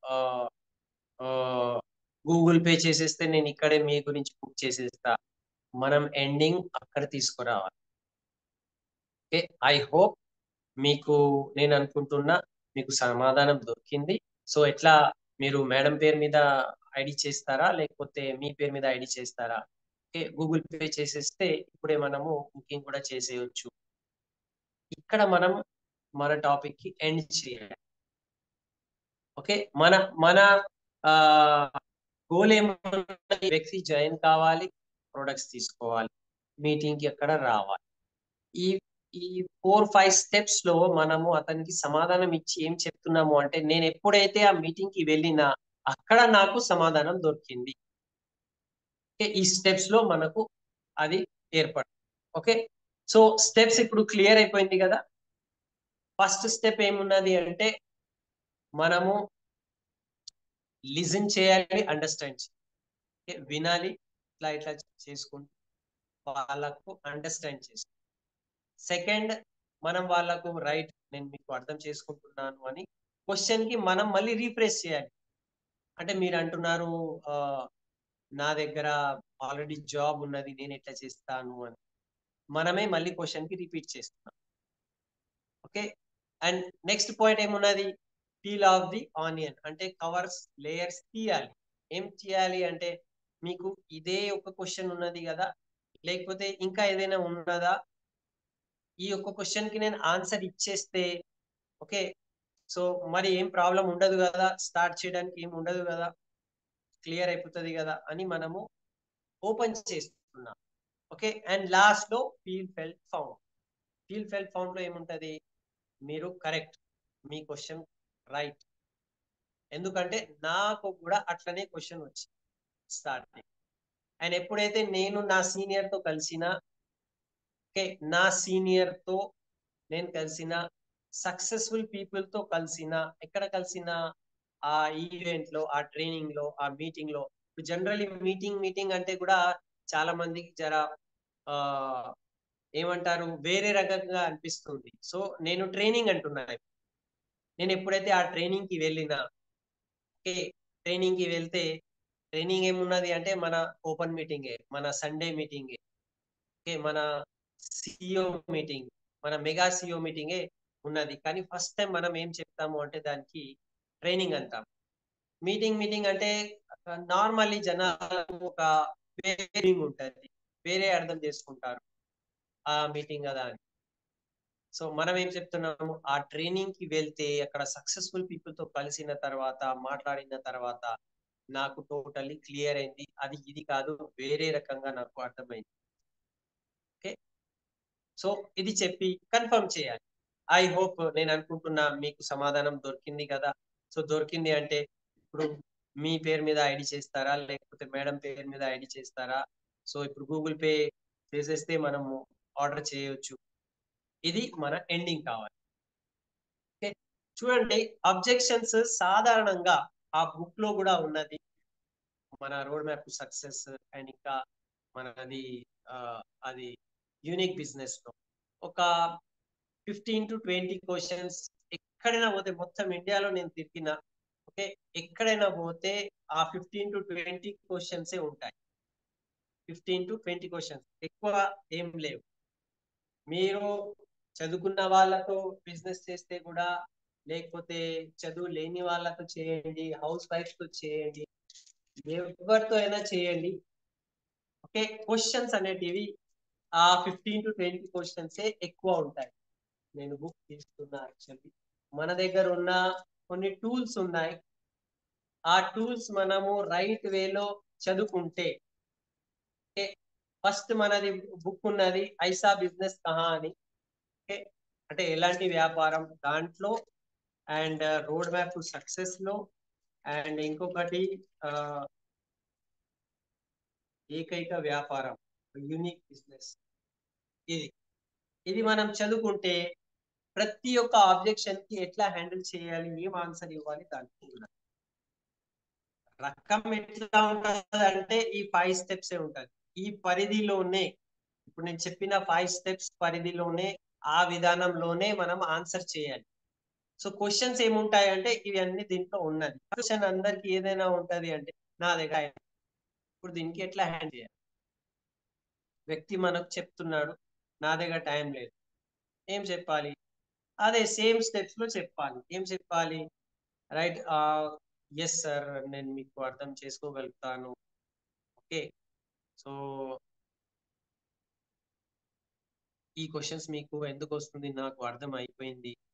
గూగుల్ పే చేసేస్తే నేను ఇక్కడే మీ గురించి బుక్ చేసేస్తా మనం ఎండింగ్ అక్కడ తీసుకురావాలి ఓకే ఐ హోప్ మీకు నేను అనుకుంటున్నా మీకు సమాధానం దొరికింది సో ఎట్లా మీరు మేడం పేరు మీద ఐడి చేస్తారా లేకపోతే మీ పేరు మీద ఐడి చేస్తారా ఓకే గూగుల్ పే చేసేస్తే ఇప్పుడే మనము బుకింగ్ కూడా చేసేయచ్చు ఇక్కడ మనం మన టాపిక్ కి ఎండ్ చేయాలి ఓకే మన మన గోల్ ఏమన్నా వ్యక్తి జాయిన్ కావాలి ప్రొడక్ట్స్ తీసుకోవాలి మీటింగ్ కి ఎక్కడ రావాలి ఈ ఈ ఫోర్ ఫైవ్ స్టెప్స్ లో మనము అతనికి సమాధానం ఇచ్చి ఏం చెప్తున్నాము అంటే నేను ఎప్పుడైతే ఆ మీటింగ్ కి వెళ్ళినా అక్కడ నాకు సమాధానం దొరికింది ఓకే ఈ స్టెప్స్ లో మనకు అది ఏర్పడుతుంది ఓకే సో స్టెప్స్ ఇప్పుడు క్లియర్ అయిపోయింది కదా ఫస్ట్ స్టెప్ ఏమున్నది అంటే మనము లిజన్ చేయాలి అండర్స్టాండ్ చేయాలి వినాలి ఇట్లా ఇట్లా చేసుకుంటూ వాళ్ళకు అండర్స్టాండ్ చేసి సెకండ్ మనం వాళ్ళకు రైట్ నేను మీకు అర్థం చేసుకుంటున్నాను అని క్వశ్చన్ కి మనం మళ్ళీ రీఫ్రెష్ చేయాలి అంటే మీరు అంటున్నారు నా దగ్గర ఆల్రెడీ జాబ్ ఉన్నది నేను ఎట్లా చేస్తాను అని మనమే మళ్ళీ క్వశ్చన్ కి రిపీట్ చేస్తున్నాం ఓకే అండ్ నెక్స్ట్ పాయింట్ ఏమున్నది పీల్ ఆఫ్ ది ఆనియన్ అంటే కవర్స్ లేయర్స్ తీయాలి ఏం తీయాలి అంటే మీకు ఇదే ఒక క్వశ్చన్ ఉన్నది కదా లేకపోతే ఇంకా ఏదైనా ఉన్నదా ఈ ఒక్క క్వశ్చన్ కి నేను ఆన్సర్ ఇచ్చేస్తే ఓకే సో మరి ఏం ప్రాబ్లం ఉండదు కదా స్టార్ట్ చేయడానికి ఏం ఉండదు కదా క్లియర్ అయిపోతుంది కదా అని మనము ఓపెన్ చేస్తున్నాం ఓకే అండ్ లాస్ట్ లో feel felt found feel felt found లో ఏముంటది మీరు కరెక్ట్ మీ క్వశ్చన్ రైట్ ఎందుకంటే నాకు కూడా అట్లనే క్వశ్చన్ వచ్చింది స్టార్టింగ్ అండ్ ఎప్పుడైతే నేను నా సీనియర్ తో కలిసిన ఓకే నా సీనియర్ తో నేను కలిసిన సక్సెస్ఫుల్ పీపుల్ తో కలిసిన ఎక్కడ కలిసిన ఆ ఈవెంట్ లో ఆ ట్రైనింగ్ లో ఆ మీటింగ్ లో జనరల్లీ మీటింగ్ మీటింగ్ అంటే కూడా చాలా మందికి జర ఆ ఏమంటారు వేరే రకంగా అనిపిస్తుంది సో నేను ట్రైనింగ్ అంటున్నా నేను ఎప్పుడైతే ఆ ట్రైనింగ్ కి వెళ్ళినా ఓకే ట్రైనింగ్ కి వెళ్తే ట్రైనింగ్ ఏమున్నది అంటే మన ఓపెన్ మీటింగే మన సండే మీటింగే ఓకే మన సిఇఓ మీటింగ్ మన మెగా సిఇఓ మీటింగే ఉన్నది కానీ ఫస్ట్ టైం మనం ఏం చెప్తాము అంటే దానికి ట్రైనింగ్ అంటాం మీటింగ్ మీటింగ్ అంటే నార్మల్లీ జనాలకు ఒక వేరే ఉంటుంది వేరే అర్థం చేసుకుంటారు ఆ మీటింగ్ కదా అని సో మనం ఏం చెప్తున్నాము ఆ ట్రైనింగ్ కి వెళ్తే అక్కడ సక్సెస్ఫుల్ పీపుల్ తో కలిసిన తర్వాత మాట్లాడిన తర్వాత నాకు టోటల్లీ క్లియర్ అయింది అది ఇది కాదు వేరే రకంగా నాకు అర్థమైంది ఓకే సో ఇది చెప్పి కన్ఫర్మ్ చేయాలి ఐ హోప్ నేను అనుకుంటున్నా మీకు సమాధానం దొరికింది కదా సో దొరికింది అంటే ఇప్పుడు మీ పేరు మీద ఐడి చేస్తారా లేకపోతే మేడం పేరు మీద ఐడి చేస్తారా సో ఇప్పుడు గూగుల్ పే చేసేస్తే మనము ఆర్డర్ చేయొచ్చు ఇది మన ఎండింగ్ కావాలి ఓకే చూడండి అబ్జెక్షన్స్ సాధారణంగా ఆ బుక్ లో కూడా ఉన్నది మన road map to success and ఇంకా మనది అది యూనిక్ బిజినెస్ లో ఒక ఫిఫ్టీన్ టు ట్వంటీ క్వశ్చన్స్ ఎక్కడైనా పోతే మొత్తం ఇండియాలో నేను తిరిగిన ఓకే ఎక్కడైనా పోతే ఆ ఫిఫ్టీన్ టు ట్వంటీ క్వశ్చన్స్ ఉంటాయి ఫిఫ్టీన్ టు ట్వంటీ క్వశ్చన్స్ ఎక్కువ ఏం లేవు మీరు చదువుకున్న వాళ్ళతో బిజినెస్ చేస్తే కూడా లేకపోతే చదువు లేని వాళ్ళతో చేయండి హౌస్ వైఫ్ తో చేయండి ఎవరితో అయినా చేయండి ఓకే క్వశ్చన్స్ అనేటివి ఆ ఫిఫ్టీన్ టు ట్వంటీ క్వశ్చన్స్ ఎక్కువ ఉంటాయి నేను బుక్ తీసుకున్నా యాక్చువల్లీ మన దగ్గర ఉన్న కొన్ని టూల్స్ ఉన్నాయి ఆ టూల్స్ మనము రైట్ వేలో చదువుకుంటే ఓకే ఫస్ట్ మనది బుక్ ఉన్నది ఐసా బిజినెస్ కహా అని ఓకే అంటే ఎలాంటి వ్యాపారం దాంట్లో and road map to success లో అండ్ ఇంకొకటి ఏకైక వ్యాపారం యూనిక్ బిజినెస్ ఇది ఇది మనం చదువుకుంటే ప్రతి ఒక్క ఆబ్జెక్షన్ కి ఎట్లా హ్యాండిల్ చేయాలి ఏం ఆన్సర్ ఇవ్వాలి దానికి రకం ఎట్లా ఉంటుంది అంటే ఈ ఫైవ్ స్టెప్స్ ఉంటుంది ఈ పరిధిలోనే ఇప్పుడు నేను చెప్పిన ఫైవ్ స్టెప్స్ పరిధిలోనే ఆ విధానంలోనే మనం ఆన్సర్ చేయాలి సో క్వశ్చన్స్ ఏముంటాయి అంటే ఇవన్నీ దీంట్లో ఉన్నది క్వశ్చన్ అందరికి ఏదైనా ఉంటది అంటే నా దగ్గర ఇప్పుడు దీనికి ఎట్లా హ్యాండ్ చేయాలి వ్యక్తి మనకు చెప్తున్నాడు నా దగ్గర టైం లేదు ఏం చెప్పాలి అదే సేమ్ స్టెప్స్ లో చెప్పాలి ఏం చెప్పాలి రైట్ ఎస్ సార్ నేను మీకు అర్థం చేసుకోగలుగుతాను ఓకే సో ఈ క్వశ్చన్స్ మీకు ఎందుకు వస్తుంది నాకు అర్థం అయిపోయింది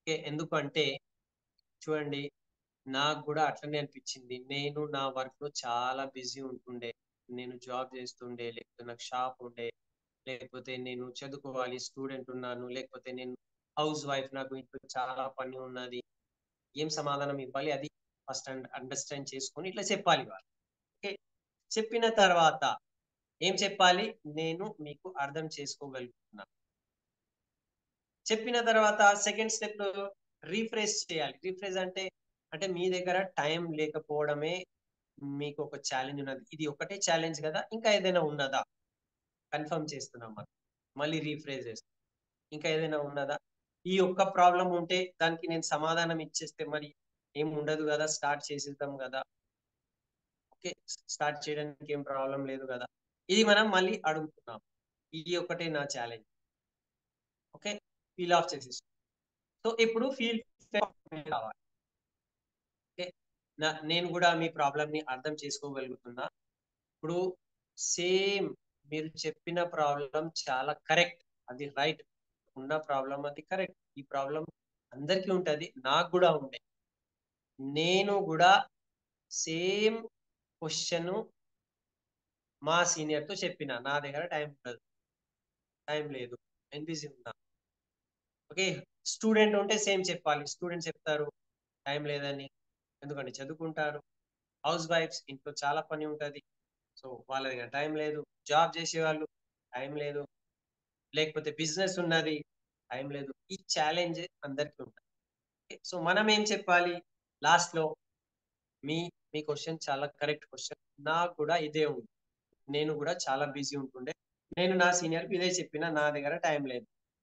ఓకే ఎందుకంటే చూడండి నాకు కూడా అట్లనే అనిపించింది నేను నా వర్క్ లో చాలా బిజీ ఉంటుండే నేను జాబ్ చేస్తుండే లేకపోతే నాకు షాప్ ఉండే లేకపోతే నేను చదువుకోవాలి స్టూడెంట్ ఉన్నాను లేకపోతే నేను హౌస్ వైఫ్ నాకు ఇంట్లో చాలా పని ఉన్నది ఏం సమాధానం ఇవ్వాలి అది ఫస్ట్ అండర్స్టాండ్ చేసుకొని ఇట్లా చెప్పాలి వాళ్ళు ఓకే చెప్పిన తర్వాత ఏం చెప్పాలి నేను మీకు అర్థం చేసుకోగలుగుతున్నా చెప్పిన తర్వాత సెకండ్ స్టెప్ రీఫ్రెష్ చేయాలి రీఫ్రెష్ అంటే అంటే మీ దగ్గర టైం లేకపోవడమే మీకు ఒక ఛాలెంజ్ ఉన్నది ఇది ఒకటే ఛాలెంజ్ కదా ఇంకా ఏదైనా ఉన్నదా కన్ఫర్మ్ చేస్తున్నాం మనం మళ్ళీ రీఫ్రెష్ చేస్తాం ఇంకా ఏదైనా ఉన్నదా ఈ ఒక్క ప్రాబ్లం ఉంటే దానికి నేను సమాధానం ఇచ్చేస్తే మరి ఏం ఉండదు కదా స్టార్ట్ చేసేద్దాం కదా ఓకే స్టార్ట్ చేయడానికి ఏం ప్రాబ్లం లేదు కదా ఇది మనం మళ్ళీ అడుగుతున్నాం ఇది ఒకటే నా ఛాలెంజ్ ఓకే ఫీల్ ఆఫ్ చేసేసి సో ఇప్పుడు ఫీల్ కావాలి ఓకే నేను కూడా మీ ప్రాబ్లమ్ ని అర్థం చేసుకోగలుగుతున్నా ఇప్పుడు సేమ్ మీరు చెప్పిన ప్రాబ్లం చాలా కరెక్ట్ అది రైట్ ఉన్న ప్రాబ్లం అది కరెక్ట్ ఈ ప్రాబ్లం అందరికీ ఉంటది నాకు కూడా ఉండే నేను కూడా సేమ్ క్వశ్చన్ మా సీనియర్ తో చెప్పిన నా దగ్గర టైం ఉండదు టైం లేదు నేను బిజీ ఉన్నా ఓకే స్టూడెంట్ ఉంటే సేమ్ చెప్పాలి స్టూడెంట్ చెప్తారు టైం లేదని ఎందుకంటే చదువుకుంటారు హౌస్ వైఫ్స్ ఇంట్లో చాలా పని ఉంటుంది సో వాళ్ళ దగ్గర టైం లేదు జాబ్ చేసే వాళ్ళు టైం లేదు లేకపోతే బిజినెస్ ఉన్నది టైం లేదు ఈ ఛాలెంజ్ అందరికీ ఉంటుంది సో మనం ఏం చెప్పాలి లాస్ట్ లో మీ మీ క్వశ్చన్ చాలా కరెక్ట్ క్వశ్చన్ నాకు కూడా ఇదే ఉంది నేను కూడా చాలా బిజీ ఉంటుండే నేను నా సీనియర్కి ఇదే చెప్పిన నా దగ్గర టైం లేదు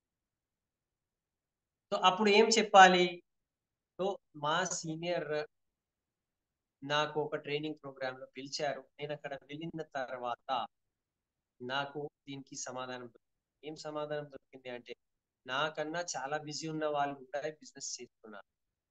సో అప్పుడు ఏం చెప్పాలి సో మా సీనియర్ నాకు ఒక ట్రైనింగ్ ప్రోగ్రామ్ లో పిలిచారు నేను అక్కడ వెళ్ళిన తర్వాత నాకు దీనికి సమాధానం దొరికింది ఏం సమాధానం దొరికింది అంటే నాకన్నా చాలా బిజీ ఉన్న వాళ్ళు కూడా బిజినెస్ చేస్తున్నారు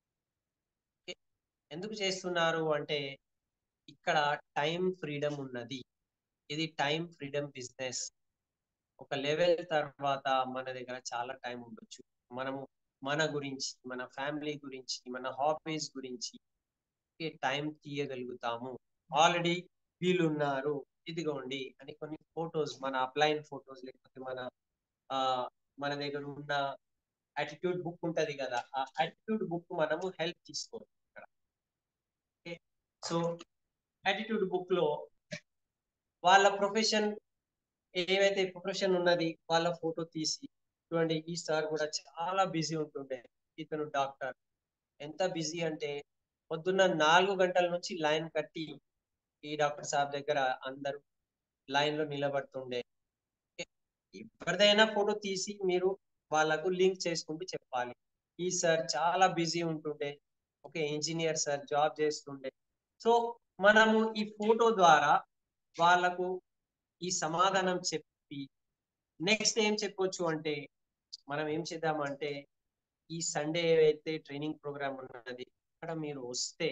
ఎందుకు చేస్తున్నారు అంటే ఇక్కడ టైం ఫ్రీడమ్ ఉన్నది ఇది టైం ఫ్రీడమ్ బిజినెస్ ఒక లెవెల్ తర్వాత మన దగ్గర చాలా టైం ఉండొచ్చు మనము మన గురించి మన ఫ్యామిలీ గురించి మన హాబీస్ గురించి టైం తీయగలుగుతాము ఆల్రెడీ వీళ్ళు ఉన్నారు ఇదిగోండి అని కొన్ని ఫొటోస్ మన అప్లైన్ ఫొటోస్ లేకపోతే మన ఆ మన దగ్గర ఉన్న యాటిట్యూడ్ బుక్ ఉంటది కదా ఆ యాటిట్యూడ్ బుక్ మనము హెల్ప్ తీసుకోవచ్చు ఇక్కడ సో యాటిట్యూడ్ బుక్ లో వాళ్ళ ప్రొఫెషన్ ఏవైతే ప్రొఫెషన్ ఉన్నది వాళ్ళ ఫోటో తీసి చూడండి ఈ సార్ కూడా చాలా బిజీ ఉంటుండే ఇతను డాక్టర్ ఎంత బిజీ అంటే పొద్దున్న నాలుగు గంటల నుంచి లైన్ కట్టి ఈ డాక్టర్ సాబ్ దగ్గర అందరూ లైన్ లో నిలబడుతుండే ఎవరిదైనా ఫోటో తీసి మీరు వాళ్ళకు లింక్ చేసుకుంటూ చెప్పాలి ఈ సార్ చాలా బిజీ ఉంటుండే ఓకే ఇంజనీర్ సార్ జాబ్ చేస్తుండే సో మనము ఈ ఫోటో ద్వారా వాళ్ళకు ఈ సమాధానం చెప్పి నెక్స్ట్ ఏం చెప్పొచ్చు అంటే మనం ఏం చేద్దామంటే ఈ సండే ఏవైతే ట్రైనింగ్ ప్రోగ్రామ్ ఉన్నది అక్కడ మీరు వస్తే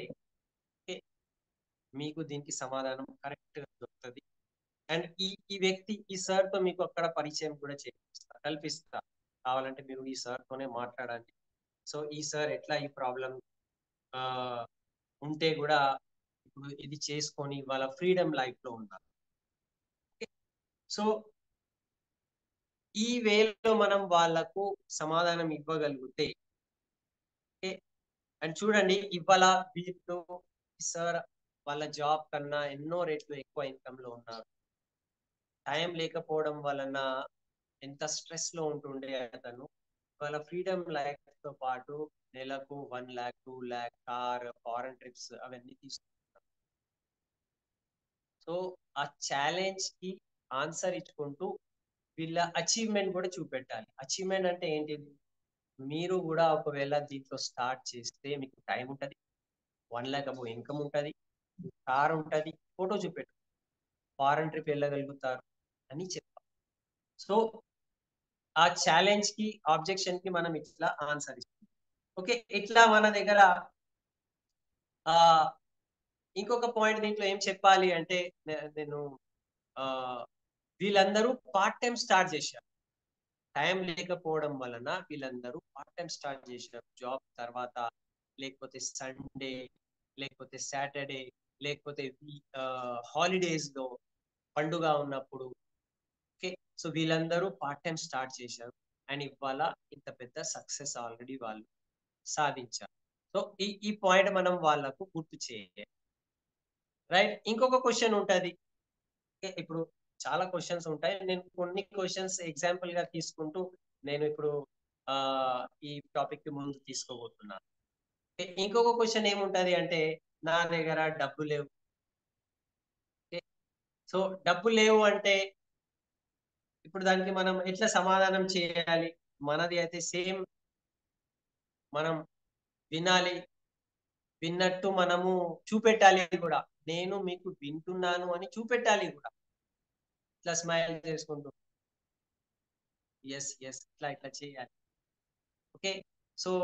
మీకు దీనికి సమాధానం కరెక్ట్ గా దొరుకుతుంది అండ్ ఈ ఈ వ్యక్తి ఈ సార్ తో మీకు అక్కడ పరిచయం కూడా చేపిస్తా కల్పిస్తా కావాలంటే మీరు ఈ సార్ తోనే మాట్లాడండి సో ఈ సార్ ఎట్లా ఈ ప్రాబ్లం ఆ ఉంటే కూడా ఇప్పుడు ఇది చేసుకొని వాళ్ళ ఫ్రీడమ్ లైఫ్ లో ఉన్నారు సో ఈ వేలో మనం వాళ్ళకు సమాధానం ఇవ్వగలిగితే అండ్ చూడండి ఇవాళ వీళ్ళు సార్ వాళ్ళ జాబ్ కన్నా ఎన్నో రెట్లు ఎక్కువ ఇన్కమ్ లో ఉన్నారు టైం లేకపోవడం వలన ఎంత స్ట్రెస్ లో ఉంటుండే అతను వాళ్ళ ఫ్రీడమ్ లైఫ్ తో పాటు నెలకు one lakh two lakh car foreign trips అవన్నీ తీసుకుంటారు సో ఆ ఛాలెంజ్ కి ఆన్సర్ ఇచ్చుకుంటూ వీళ్ళ అచీవ్మెంట్ కూడా చూపెట్టాలి అచీవ్మెంట్ అంటే ఏంటిది మీరు కూడా ఒకవేళ దీంట్లో స్టార్ట్ చేస్తే మీకు టైం ఉంటుంది వన్ ల్యాక్ అబో ఇన్కమ్ ఉంటుంది కార్ ఉంటుంది ఫోటో చూపెట్టు ఫారెన్ ట్రిప్ వెళ్ళగలుగుతారు అని చెప్పాలి సో ఆ ఛాలెంజ్ కి ఆబ్జెక్షన్ కి మనం ఇట్లా ఆన్సర్ ఇస్తాం ఓకే ఇట్లా మన దగ్గర ఆ ఇంకొక పాయింట్ దీంట్లో ఏం చెప్పాలి అంటే నేను ఆ వీళ్ళందరూ పార్ట్ టైం స్టార్ట్ చేశారు టైం లేకపోవడం వలన వీళ్ళందరూ పార్ట్ టైం స్టార్ట్ చేసినారు జాబ్ తర్వాత లేకపోతే సండే లేకపోతే సాటర్డే లేకపోతే హాలిడేస్ లో పండుగ ఉన్నప్పుడు ఓకే సో వీళ్ళందరూ పార్ట్ టైం స్టార్ట్ చేశారు అండ్ ఇవాళ ఇంత పెద్ద సక్సెస్ ఆల్రెడీ వాళ్ళు సాధించారు సో ఈ ఈ పాయింట్ మనం వాళ్ళకు గుర్తు చేయాలి రైట్ ఇంకొక క్వశ్చన్ ఉంటది Okay, ఇప్పుడు చాలా క్వశ్చన్స్ ఉంటాయి నేను కొన్ని క్వశ్చన్స్ ఎగ్జాంపుల్ గా తీసుకుంటూ నేను ఇప్పుడు ఆ ఈ టాపిక్ కి ముందు తీసుకోబోతున్నాను Okay, ఇంకొక క్వశ్చన్ ఏముంటది అంటే నా దగ్గర డబ్బు లేవు సో డబ్బు లేవు అంటే ఇప్పుడు దానికి మనం ఎట్లా సమాధానం చేయాలి మనది అయితే సేమ్ మనం వినాలి విన్నట్టు మనము చూపెట్టాలి కూడా నేను మీకు వింటున్నాను అని చూపెట్టాలి కూడా ఇట్లా స్మైల్ చేసుకుంటూ ఎస్ ఎస్ ఇట్లా ఇట్లా చేయాలి ఓకే సో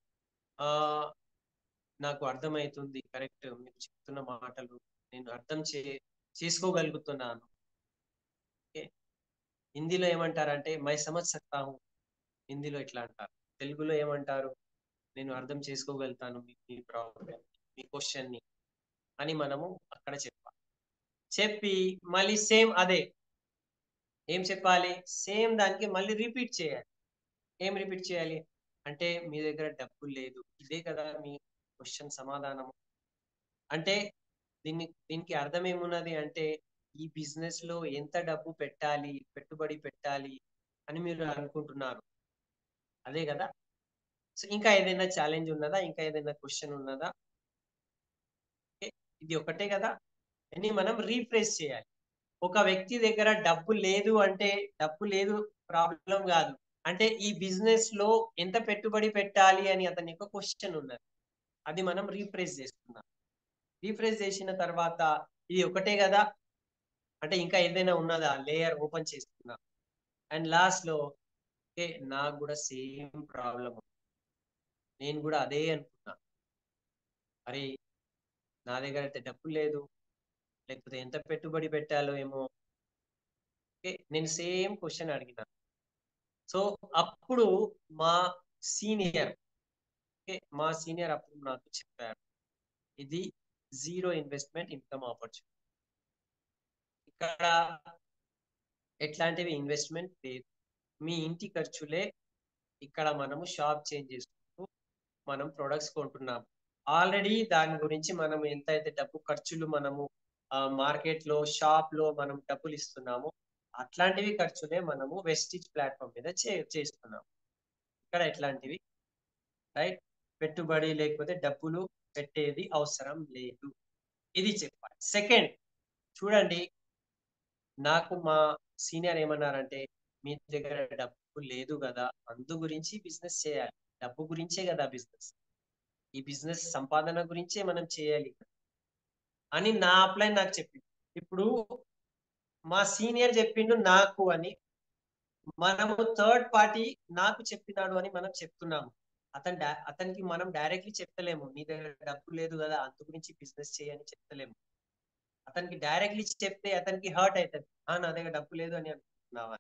నాకు అర్థమవుతుంది కరెక్ట్ మీరు చెప్తున్న మాటలు నేను అర్థం చే చేసుకోగలుగుతున్నాను ఓకే హిందీలో ఏమంటారంటే మై సమజ్ సక్తా హూ హిందీలో ఇట్లా అంటారు తెలుగులో ఏమంటారు నేను అర్థం చేసుకోగలుగుతాను మీ మీ ప్రాబ్లం మీ క్వశ్చన్ ని అని మనము అక్కడ చెప్పాలి చెప్పి మళ్ళీ సేమ్ అదే ఏం చెప్పాలి సేమ్ దానికి మళ్ళీ రిపీట్ చేయాలి ఏం రిపీట్ చేయాలి అంటే మీ దగ్గర డబ్బు లేదు ఇదే కదా మీ క్వశ్చన్ సమాధానము అంటే దీన్ని దీనికి అర్థం ఏమున్నది అంటే ఈ బిజినెస్ లో ఎంత డబ్బు పెట్టాలి పెట్టుబడి పెట్టాలి అని మీరు అనుకుంటున్నారు అదే కదా సో ఇంకా ఏదైనా ఛాలెంజ్ ఉన్నదా ఇంకా ఏదైనా క్వశ్చన్ ఉన్నదా ఇది ఒకటే కదా అని మనం రీఫ్రెష్ చేయాలి ఒక వ్యక్తి దగ్గర డబ్బు లేదు అంటే డబ్బు లేదు ప్రాబ్లం కాదు అంటే ఈ బిజినెస్ లో ఎంత పెట్టుబడి పెట్టాలి అని అతని యొక్క క్వశ్చన్ ఉన్నది అది మనం రీఫ్రెష్ చేస్తున్నాం రీఫ్రెష్ చేసిన తర్వాత ఇది ఒకటే కదా అంటే ఇంకా ఏదైనా ఉన్నదా లేయర్ ఓపెన్ చేస్తున్నా అండ్ లాస్ట్ లో ఓకే నాకు కూడా సేమ్ ప్రాబ్లం నేను కూడా అదే అనుకున్నా అరే నా దగ్గర అయితే డబ్బు లేదు లేకపోతే ఎంత పెట్టుబడి పెట్టాలో ఏమో ఓకే నేను సేమ్ క్వశ్చన్ అడిగిన సో అప్పుడు మా సీనియర్ ఓకే మా సీనియర్ అప్పుడు నాకు చెప్పారు ఇది జీరో ఇన్వెస్ట్మెంట్ ఇన్కమ్ ఆపర్చునిటీ ఇక్కడ ఎట్లాంటివి ఇన్వెస్ట్మెంట్ లేదు మీ ఇంటి ఖర్చులే ఇక్కడ మనము షాప్ చేంజ్ చేసుకుంటూ మనం ప్రొడక్ట్స్ కొంటున్నాం ఆల్రెడీ దాని గురించి మనం ఎంత అయితే డబ్బు ఖర్చులు మనము మార్కెట్ లో షాప్ లో మనం డబ్బులు ఇస్తున్నాము అట్లాంటివి ఖర్చులే మనము వెస్టిజ్ ప్లాట్ఫామ్ మీద చే చేస్తున్నాం ఇక్కడ ఎట్లాంటివి రైట్ పెట్టుబడి లేకపోతే డబ్బులు పెట్టేది అవసరం లేదు ఇది చెప్పాలి సెకండ్ చూడండి నాకు మా సీనియర్ ఏమన్నారంటే మీ దగ్గర డబ్బు లేదు కదా అందు గురించి బిజినెస్ చేయాలి డబ్బు గురించే కదా బిజినెస్ ఈ బిజినెస్ సంపాదన గురించే మనం చేయాలి అని నా అప్లైన్ నాకు చెప్పింది ఇప్పుడు మా సీనియర్ చెప్పిండు నాకు అని మనము థర్డ్ పార్టీ నాకు చెప్పినాడు అని మనం చెప్తున్నాము అతను అతనికి మనం డైరెక్ట్లీ చెప్తలేము నీ దగ్గర డబ్బు లేదు కదా అందు గురించి బిజినెస్ చేయని చెప్తలేము అతనికి డైరెక్ట్లీ చెప్తే అతనికి హర్ట్ అవుతుంది ఆ నా దగ్గర డబ్బు లేదు అని అనుకుంటున్నావా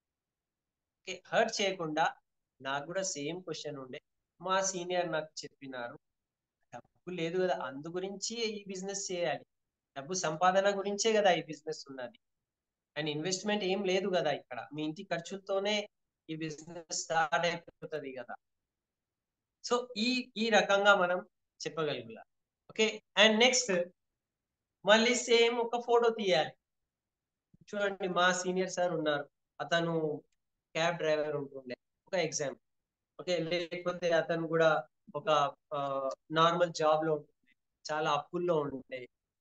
ఓకే హర్ట్ చేయకుండా నాకు కూడా సేమ్ క్వశ్చన్ ఉండే మా సీనియర్ నాకు చెప్పినారు డబ్బు లేదు కదా అందు గురించి ఈ బిజినెస్ చేయాలి డబ్బు సంపాదన గురించే కదా ఈ బిజినెస్ ఉన్నది అండ్ ఇన్వెస్ట్మెంట్ ఏం లేదు కదా ఇక్కడ మీ ఇంటి ఖర్చులతోనే ఈ బిజినెస్ స్టార్ట్ అయిపోతుంది కదా సో ఈ ఈ రకంగా మనం చెప్పగలుగుతాం ఓకే అండ్ నెక్స్ట్ మళ్ళీ సేమ్ ఒక ఫోటో తీయాలి చూడండి మా సీనియర్ సార్ ఉన్నారు అతను క్యాబ్ డ్రైవర్ ఉంటుండే ఒక ఎగ్జాంపుల్ ఓకే లేకపోతే అతను కూడా ఒక నార్మల్ జాబ్ లో ఉంటుండే చాలా అప్పుల్లో ఉంటుండే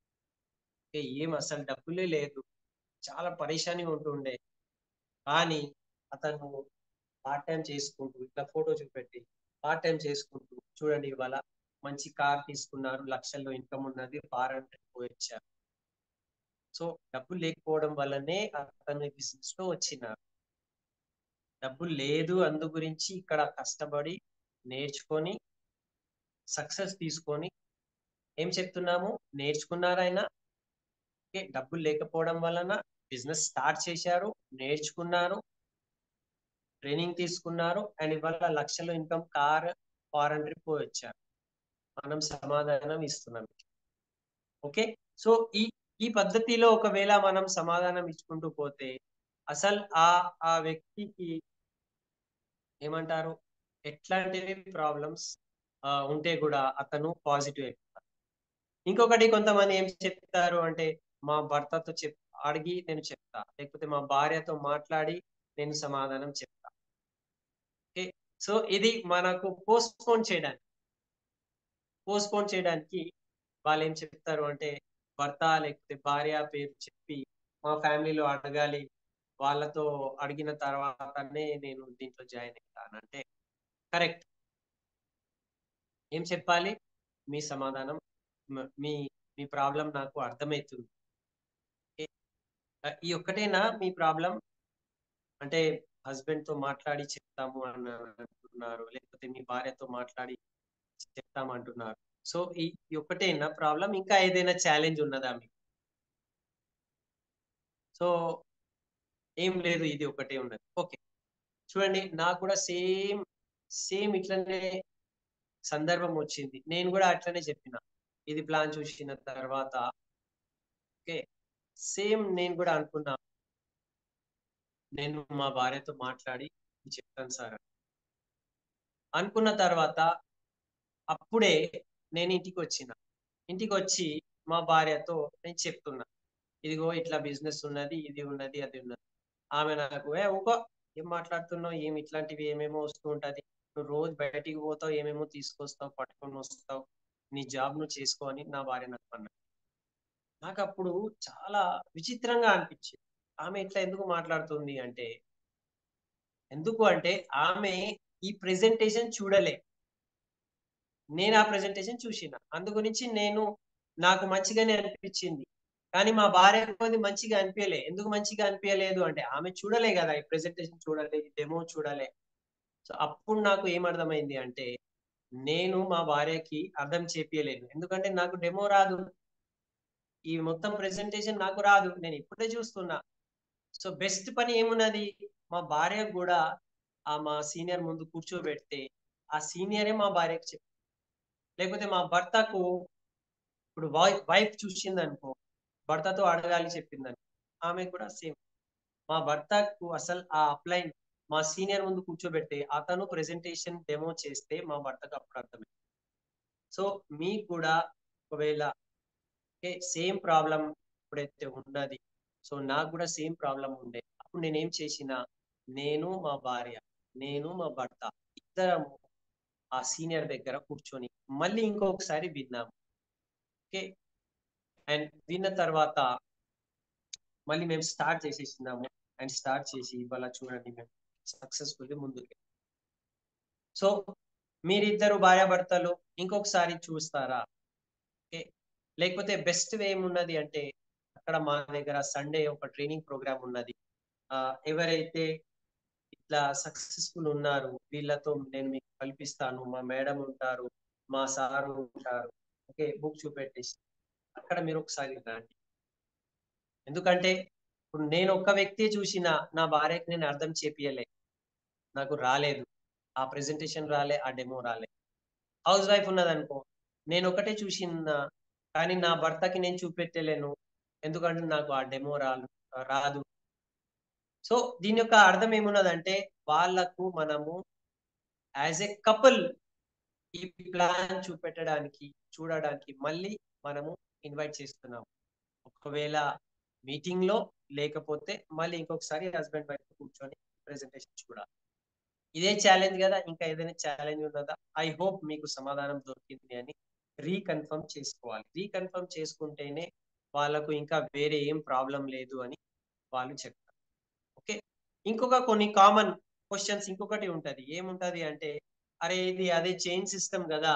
ఏం అసలు డబ్బులే లేదు చాలా పరేషాని ఉంటుండే కానీ అతను పార్ట్ టైం చేసుకుంటూ ఇట్లా ఫోటో చూపెట్టి పార్ట్ టైం చేసుకుంటూ చూడండి ఇవాళ మంచి కార్ తీసుకున్నారు లక్షల్లో ఇన్కమ్ ఉన్నది ఫారెన్ పోయొచ్చారు సో డబ్బు లేకపోవడం వల్లనే అతను బిజినెస్ లో వచ్చినారు డబ్బు లేదు అందు గురించి ఇక్కడ కష్టపడి నేర్చుకొని సక్సెస్ తీసుకొని ఏం చెప్తున్నాము నేర్చుకున్నారైనా ఓకే డబ్బులు లేకపోవడం వలన బిజినెస్ స్టార్ట్ చేశారు నేర్చుకున్నారు ట్రైనింగ్ తీసుకున్నారు అండ్ ఇవాళ లక్షల ఇన్కమ్ కార్ ఫారెన్ ట్రిప్ పోయి వచ్చారు మనం సమాధానం ఇస్తున్నాం ఓకే సో ఈ ఈ పద్ధతిలో ఒకవేళ మనం సమాధానం ఇచ్చుకుంటూ పోతే అసలు ఆ ఆ వ్యక్తికి ఏమంటారు ఎట్లాంటివి ప్రాబ్లమ్స్ ఉంటే కూడా అతను పాజిటివ్ అయిపోతారు ఇంకొకటి కొంతమంది ఏం చెప్తారు అంటే మా భర్తతో చెప్ అడిగి నేను చెప్తా లేకపోతే మా భార్యతో మాట్లాడి నేను సమాధానం చెప్తా ఓకే సో ఇది మనకు పోస్ట్పోన్ చేయడానికి పోస్ట్పోన్ చేయడానికి వాళ్ళు ఏం చెప్తారు అంటే భర్త లేకపోతే భార్య పేరు చెప్పి మా ఫ్యామిలీలో అడగాలి వాళ్ళతో అడిగిన తర్వాతనే నేను దీంట్లో జాయిన్ అవుతాను అంటే కరెక్ట్ ఏం చెప్పాలి మీ సమాధానం మీ మీ ప్రాబ్లం నాకు అర్థమవుతుంది ఈ ఒక్కటేనా మీ ప్రాబ్లం అంటే హస్బెండ్ తో మాట్లాడి చెప్తాము అని అంటున్నారు లేకపోతే మీ భార్యతో మాట్లాడి చెప్తామంటున్నారు సో ఈ ఒక్కటేనా ప్రాబ్లం ఇంకా ఏదైనా ఛాలెంజ్ ఉన్నదా మీకు సో ఏం లేదు ఇది ఒకటే ఉన్నది ఓకే చూడండి నాకు కూడా సేమ్ సేమ్ ఇట్లనే సందర్భం వచ్చింది నేను కూడా అట్లనే చెప్పిన ఇది ప్లాన్ చూసిన తర్వాత ఓకే సేమ్ నేను కూడా అనుకున్నా నేను మా భార్యతో మాట్లాడి చెప్తాను సార్ అనుకున్న తర్వాత అప్పుడే నేను ఇంటికి వచ్చిన ఇంటికి వచ్చి మా భార్యతో నేను చెప్తున్నా ఇదిగో ఇట్లా బిజినెస్ ఉన్నది ఇది ఉన్నది అది ఉన్నది ఆమె నాకు ఏ ఊకో ఏం మాట్లాడుతున్నావు ఏమి ఇట్లాంటివి ఏమేమో వస్తూ ఉంటది నువ్వు రోజు బయటికి పోతావు ఏమేమో తీసుకొస్తావు పట్టుకొని వస్తావు నీ జాబ్ నువ్వు చేసుకో అని నా భార్య నాకు అన్నది నాకు అప్పుడు చాలా విచిత్రంగా అనిపించింది ఆమె ఇట్లా ఎందుకు మాట్లాడుతుంది అంటే ఎందుకు అంటే ఆమె ఈ ప్రెజెంటేషన్ చూడలే నేను ఆ ప్రెజెంటేషన్ చూసిన అందు గురించి నేను నాకు మంచిగానే అనిపించింది కానీ మా భార్యకు అది మంచిగా అనిపించలే ఎందుకు మంచిగా అనిపించలేదు అంటే ఆమె చూడలే కదా ఈ ప్రెజెంటేషన్ చూడలే ఈ డెమో చూడలే సో అప్పుడు నాకు ఏమర్థమైంది అంటే నేను మా భార్యకి అర్థం చేపియలేను ఎందుకంటే నాకు డెమో రాదు ఈ మొత్తం ప్రెజెంటేషన్ నాకు రాదు నేను ఇప్పుడే చూస్తున్నా సో బెస్ట్ పని ఏమున్నది మా భార్య కూడా ఆ మా సీనియర్ ముందు కూర్చోబెడితే ఆ సీనియరే మా భార్యకి చెప్పి లేకపోతే మా భర్తకు ఇప్పుడు వైఫ్ చూసింది అనుకో భర్తతో అడగాలి చెప్పిందని ఆమె కూడా సేమ్ మా భర్తకు అసలు ఆ అప్లైన్ మా సీనియర్ ముందు కూర్చోబెట్టి అతను ప్రెజెంటేషన్ డెమో చేస్తే మా భర్తకు అప్పుడు అర్థమైంది సో మీకు కూడా ఒకవేళ సేమ్ ప్రాబ్లం ఇప్పుడైతే ఉన్నది సో నాకు కూడా సేమ్ ప్రాబ్లం ఉండే అప్పుడు నేనేం చేసిన నేను మా భార్య నేను మా భర్త ఇద్దరము ఆ సీనియర్ దగ్గర కూర్చొని మళ్ళీ ఇంకొకసారి విన్నాము ఓకే అండ్ విన్న తర్వాత మళ్ళీ మేము స్టార్ట్ చేసేసినాము అండ్ స్టార్ట్ చేసి ఇవాళ చూడండి మేము సక్సెస్ఫుల్లీ ముందుకు సో మీరిద్దరు భార్యాభర్తలు ఇంకొకసారి చూస్తారా ఓకే లేకపోతే బెస్ట్ వే ఏమున్నది అంటే అక్కడ మా దగ్గర సండే ఒక ట్రైనింగ్ ప్రోగ్రామ్ ఉన్నది ఎవరైతే ఇట్లా సక్సెస్ఫుల్ ఉన్నారు వీళ్ళతో నేను మీకు కల్పిస్తాను మా మేడం ఉంటారు మా సారు ఉంటారు ఓకే బుక్ చూపెట్టేసి అక్కడ మీరు ఒకసారి రండి ఎందుకంటే ఇప్పుడు నేను ఒక్క వ్యక్తి చూసిన నా భార్యకి నేను అర్థం చేపియలే నాకు రాలేదు ఆ ప్రెజెంటేషన్ రాలే ఆ డెమో రాలే హౌస్ వైఫ్ ఉన్నదనుకో నేను ఒకటే చూసిన కానీ నా భర్తకి నేను చూపెట్టలేను ఎందుకంటే నాకు ఆ డెమో రాదు రాదు సో దీని యొక్క అర్థం ఏమున్నదంటే వాళ్ళకు మనము యాజ్ ఎ కపుల్ ఈ ప్లాన్ చూపెట్టడానికి చూడడానికి మళ్ళీ మనము ఇన్వైట్ చేస్తున్నాము ఒకవేళ మీటింగ్ లో లేకపోతే మళ్ళీ ఇంకొకసారి హస్బెండ్ వైఫ్ కూర్చొని ప్రెజెంటేషన్ చూడాలి ఇదే ఛాలెంజ్ కదా ఇంకా ఏదైనా ఛాలెంజ్ ఉన్నదా ఐ హోప్ మీకు సమాధానం దొరికింది అని రీకన్ఫర్మ్ చేసుకోవాలి రీకన్ఫర్మ్ చేసుకుంటేనే వాళ్ళకు ఇంకా వేరే ఏం ప్రాబ్లం లేదు అని వాళ్ళు చెప్తారు ఓకే ఇంకొక కొన్ని కామన్ క్వశ్చన్స్ ఇంకొకటి ఉంటది ఏముంటది అంటే అరే ఇది అదే చైన్ సిస్టమ్ కదా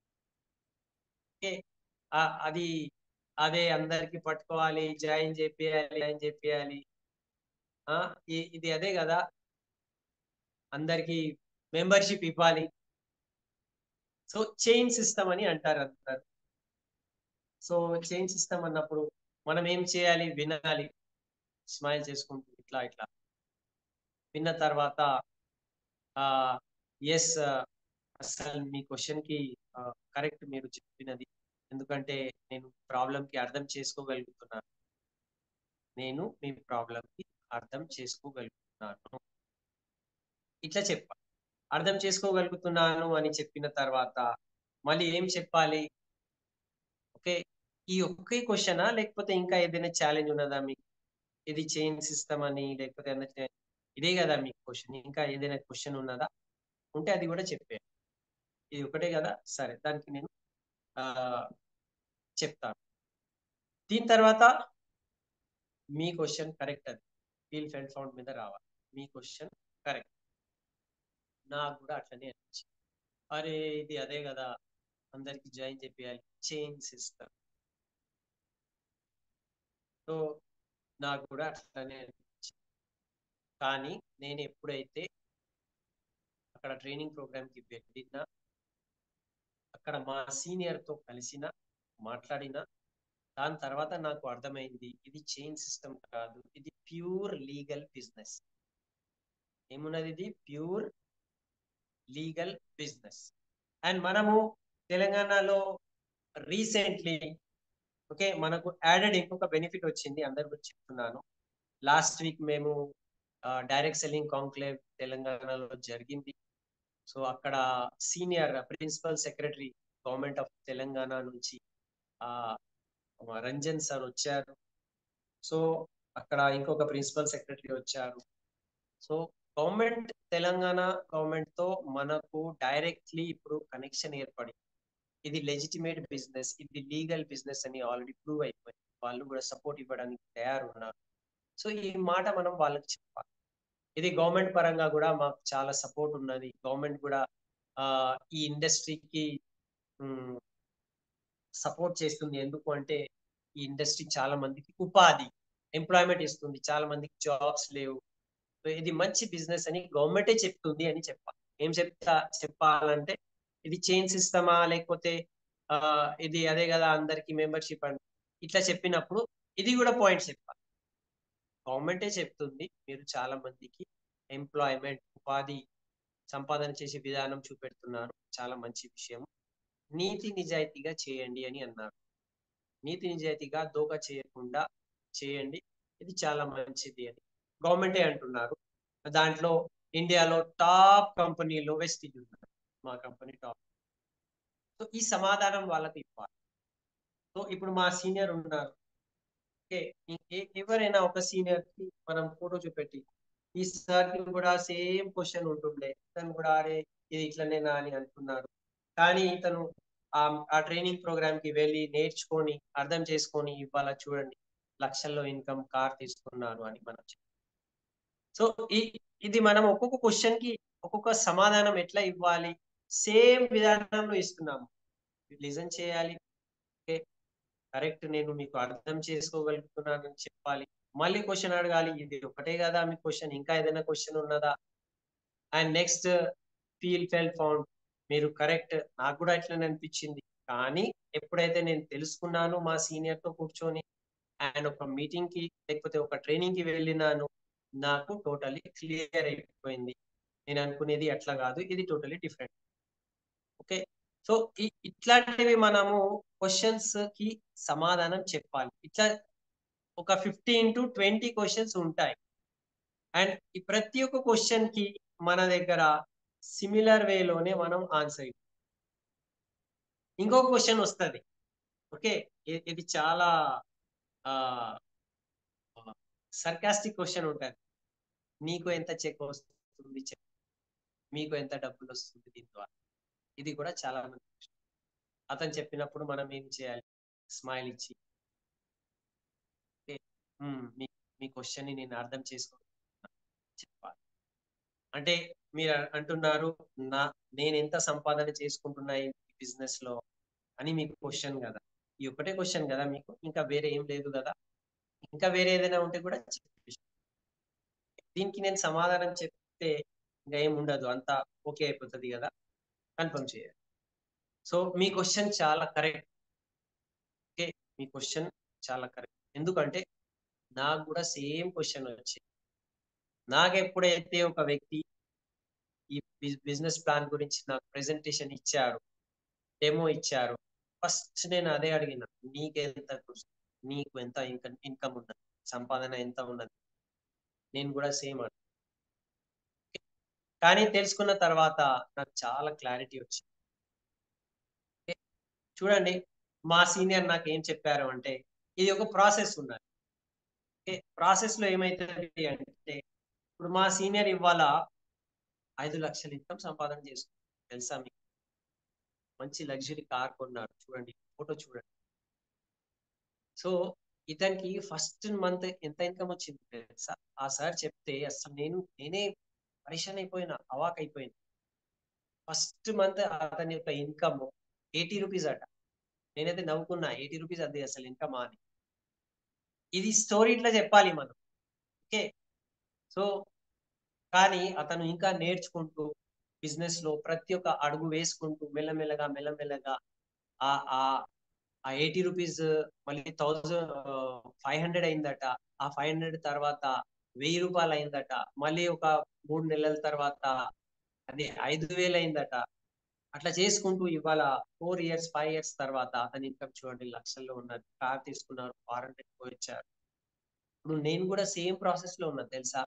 ఓకే అది అదే అందరికి పట్టుకోవాలి జాయిన్ చేపియాలి జాయిన్ చేపియాలి ఇది అదే కదా అందరికి మెంబర్షిప్ ఇవ్వాలి సో చైన్ సిస్టమ్ అని అంటారు అంటారు సో చైన్ సిస్టమ్ అన్నప్పుడు మనం ఏం చేయాలి వినాలి స్మైల్ చేసుకుంటూ ఇట్లా ఇట్లా విన్న తర్వాత ఎస్ అసలు మీ క్వశ్చన్ కి కరెక్ట్ మీరు చెప్పినది ఎందుకంటే నేను ప్రాబ్లం కి అర్థం చేసుకోగలుగుతున్నాను నేను మీ ప్రాబ్లం కి అర్థం చేసుకోగలుగుతున్నాను ఇట్లా చెప్ప అర్థం చేసుకోగలుగుతున్నాను అని చెప్పిన తర్వాత మళ్ళీ ఏం చెప్పాలి ఓకే ఈ ఒకే క్వశ్చనా లేకపోతే ఇంకా ఏదైనా ఛాలెంజ్ ఉన్నదా మీకు ఇది చైన్ సిస్టమ్ అని లేకపోతే ఏదైనా ఇదే కదా మీకు క్వశ్చన్ ఇంకా ఏదైనా క్వశ్చన్ ఉన్నదా ఉంటే అది కూడా చెప్పే ఇది ఒకటే కదా సరే దానికి నేను ఆ చెప్తాను దీని తర్వాత మీ క్వశ్చన్ కరెక్ట్ అది ఫీల్ ఫెల్ ఫౌండ్ మీద రావాలి మీ క్వశ్చన్ కరెక్ట్ నాకు కూడా అట్లనే అనిపించింది అరే ఇది అదే కదా అందరికి జాయిన్ చెప్పేయాలి చైన్ సిస్టమ్ సో నాకు కూడా అట్లనే అనిపించింది కానీ నేను ఎప్పుడైతే అక్కడ ట్రైనింగ్ ప్రోగ్రామ్ కి వెళ్ళినా అక్కడ మా సీనియర్ తో కలిసిన మాట్లాడిన దాని తర్వాత నాకు అర్థమైంది ఇది చైన్ సిస్టమ్ కాదు ఇది ప్యూర్ లీగల్ బిజినెస్ ఏమున్నది ఇది ప్యూర్ లీగల్ బిజినెస్ అండ్ మనము తెలంగాణలో రీసెంట్లీ ఓకే మనకు యాడెడ్ ఇంకొక బెనిఫిట్ వచ్చింది అందరి గురించి చెప్తున్నాను లాస్ట్ వీక్ మేము డైరెక్ట్ సెల్లింగ్ కాంక్లేవ్ తెలంగాణలో జరిగింది సో అక్కడ senior principal secretary government of Telangana నుంచి ఆ రంజన్ సార్ వచ్చారు సో అక్కడ ఇంకొక ప్రిన్సిపల్ సెక్రటరీ వచ్చారు సో గవర్నమెంట్ తెలంగాణ గవర్నమెంట్ తో మనకు డైరెక్ట్లీ ఇప్పుడు కనెక్షన్ ఏర్పడింది ఇది లెజిటిమేట్ బిజినెస్ ఇది లీగల్ బిజినెస్ అని ఆల్రెడీ ప్రూవ్ అయిపోయింది వాళ్ళు కూడా సపోర్ట్ ఇవ్వడానికి తయారున్నారు సో ఈ మాట మనం వాళ్ళకి చెప్పాలి ఇది గవర్నమెంట్ పరంగా కూడా మాకు చాలా సపోర్ట్ ఉన్నది గవర్నమెంట్ కూడా ఆ ఈ ఇండస్ట్రీకి సపోర్ట్ చేస్తుంది ఎందుకు అంటే ఈ ఇండస్ట్రీ చాలా మందికి ఉపాధి ఎంప్లాయ్మెంట్ ఇస్తుంది చాలా మందికి జాబ్స్ లేవు సో ఇది మంచి బిజినెస్ అని గవర్నమెంటే చెప్తుంది అని చెప్పాలి ఏం చెప్తా చెప్పాలంటే ఇది చైన్ సిస్టమా లేకపోతే ఆ ఇది అదే కదా అందరికి మెంబర్షిప్ అని ఇట్లా చెప్పినప్పుడు ఇది కూడా పాయింట్ చెప్పాలి గవర్నమెంటే చెప్తుంది మీరు చాలా మందికి ఎంప్లాయ్మెంట్ ఉపాధి సంపాదన చేసే విధానం చూపెడుతున్నారు చాలా మంచి విషయం నీతి నిజాయితీగా చేయండి అని అన్నారు నీతి నిజాయితీగా దోక చేయకుండా చేయండి ఇది చాలా మంచిది అని గవర్నమెంటే అంటున్నారు దాంట్లో ఇండియాలో టాప్ కంపెనీలో వెస్టిజ్ ఉన్నారు మా కంపెనీ టాప్ సో ఈ సమాధానం వాళ్ళకి ఇవ్వాలి సో ఇప్పుడు మా సీనియర్ ఉన్నారు ఓకే ఎవరైనా ఒక సీనియర్ కి మనం ఫోటో చూపెట్టి ఈ సార్ కి కూడా సేమ్ క్వశ్చన్ ఉంటుండే తను కూడా అరే ఇది ఇట్లనేనా అని అంటున్నారు కానీ ఇతను ఆ ట్రైనింగ్ ప్రోగ్రామ్ కి వెళ్ళి నేర్చుకొని అర్థం చేసుకొని ఇవాళ చూడండి లక్షల్లో ఇన్కమ్ కార్ తీసుకున్నారు అని మనం సో ఈ ఇది మనం ఒక్కొక్క క్వశ్చన్ కి ఒక్కొక్క సమాధానం ఎట్లా ఇవ్వాలి సేమ్ విధానంలో ఇస్తున్నాము లిజన్ చేయాలి ఓకే కరెక్ట్ నేను మీకు అర్థం చేసుకోగలుగుతున్నానని చెప్పాలి మళ్ళీ క్వశ్చన్ అడగాలి ఇది ఒకటే కదా మీ క్వశ్చన్ ఇంకా ఏదైనా క్వశ్చన్ ఉన్నదా and next feel felt found మీరు కరెక్ట్ నాకు కూడా ఇట్లనే అనిపించింది కానీ ఎప్పుడైతే నేను తెలుసుకున్నాను మా సీనియర్ తో కూర్చొని అండ్ ఒక మీటింగ్ కి లేకపోతే ఒక ట్రైనింగ్ కి వెళ్ళినాను నాకు టోటలీ క్లియర్ అయిపోయింది నేను అనుకునేది అట్లా కాదు ఇది టోటలీ డిఫరెంట్ ఓకే సో ఇట్లాంటివి మనము క్వశ్చన్స్ కి సమాధానం చెప్పాలి ఇట్లా ఒక ఫిఫ్టీన్ టు ట్వంటీ క్వశ్చన్స్ ఉంటాయి అండ్ ఈ ప్రతి ఒక్క క్వశ్చన్ కి మన దగ్గర సిమిలర్ వేలోనే మనం ఆన్సర్ ఇంకో క్వశ్చన్ వస్తుంది ఓకే ఇది చాలా సర్కాస్టిక్ క్వశ్చన్ ఉంటుంది నీకు ఎంత చెక్ వస్తుంది చెక్ మీకు ఎంత డబ్బులు వస్తుంది దీని ద్వారా ఇది కూడా చాలా మంది అతను చెప్పినప్పుడు మనం ఏం చేయాలి స్మైల్ ఇచ్చి మీ మీ క్వశ్చన్ ని నేను అర్థం చేసుకో చెప్పాలి అంటే మీరు అంటున్నారు నా నేను ఎంత సంపాదన చేసుకుంటున్నా ఈ బిజినెస్ లో అని మీకు క్వశ్చన్ కదా ఈ ఒకటే క్వశ్చన్ కదా మీకు ఇంకా వేరే ఏం లేదు కదా ఇంకా వేరే ఏదైనా ఉంటే కూడా దీనికి నేను సమాధానం చెప్తే ఇంకా ఏం ఉండదు అంతా ఓకే అయిపోతుంది కదా కన్ఫర్మ్ చేయాలి సో మీ క్వశ్చన్ చాలా కరెక్ట్ ఓకే మీ క్వశ్చన్ చాలా కరెక్ట్ ఎందుకంటే నాకు కూడా సేమ్ క్వశ్చన్ వచ్చింది నాకు ఎప్పుడైతే ఒక వ్యక్తి ఈ బిజినెస్ ప్లాన్ గురించి నాకు ప్రెజెంటేషన్ ఇచ్చారు డెమో ఇచ్చారు ఫస్ట్ నేను అదే అడిగిన నీకెంత కృషి? నీకు ఎంత ఇన్కమ్ ఇన్కమ్ ఉన్నది సంపాదన ఎంత ఉన్నది నేను కూడా సేమ్ కానీ తెలుసుకున్న తర్వాత నాకు చాలా క్లారిటీ వచ్చింది ఓకే. చూడండి మా సీనియర్ నాకు ఏం చెప్పారు అంటే ఇది ఒక ప్రాసెస్ ఉన్నది ఓకే ప్రాసెస్ లో ఏమైతుంది అంటే ఇప్పుడు మా సీనియర్ ఇవాళ ఐదు లక్షల ఇన్కమ్ సంపాదన చేసుకుంటారు తెలుసా మీకు మంచి లగ్జరీ కార్ కొన్నారు చూడండి ఫోటో చూడండి సో ఇతనికి ఫస్ట్ మంత్ ఎంత ఇన్కమ్ వచ్చింది తెలుసా ఆ సార్ చెప్తే అసలు నేను నేనే పరిశాన్ అయిపోయినా అవాక్ అయిపోయింది ఫస్ట్ మంత్ అతని యొక్క ఇన్కమ్ ఎయిటీ రూపీస్ అట నేనైతే నవ్వుకున్నా ఎయిటీ రూపీస్ అది అసలు ఇన్కమ్ అని ఇది స్టోరీ ఇట్లా చెప్పాలి మనం ఓకే సో కానీ అతను ఇంకా నేర్చుకుంటూ బిజినెస్ లో ప్రతి ఒక్క అడుగు వేసుకుంటూ మెల్లమెల్లగా మెల్లమెల్లగా ఆ ఆ ఆ ఎయిటీ రూపీస్ మళ్ళీ థౌజండ్ ఫైవ్ హండ్రెడ్ అయిందట ఆ ఫైవ్ హండ్రెడ్ తర్వాత వెయ్యి రూపాయలు అయిందట మళ్ళీ ఒక మూడు నెలల తర్వాత అది ఐదు వేలు అయిందట అట్లా చేసుకుంటూ ఇవాళ ఫోర్ ఇయర్స్ ఫైవ్ ఇయర్స్ తర్వాత అతని ఇన్కమ్ చూడండి లక్షల్లో ఉన్నది కార్ తీసుకున్నారు ఫారెన్ వచ్చారు ఇప్పుడు నేను కూడా సేమ్ ప్రాసెస్ లో ఉన్నా తెలుసా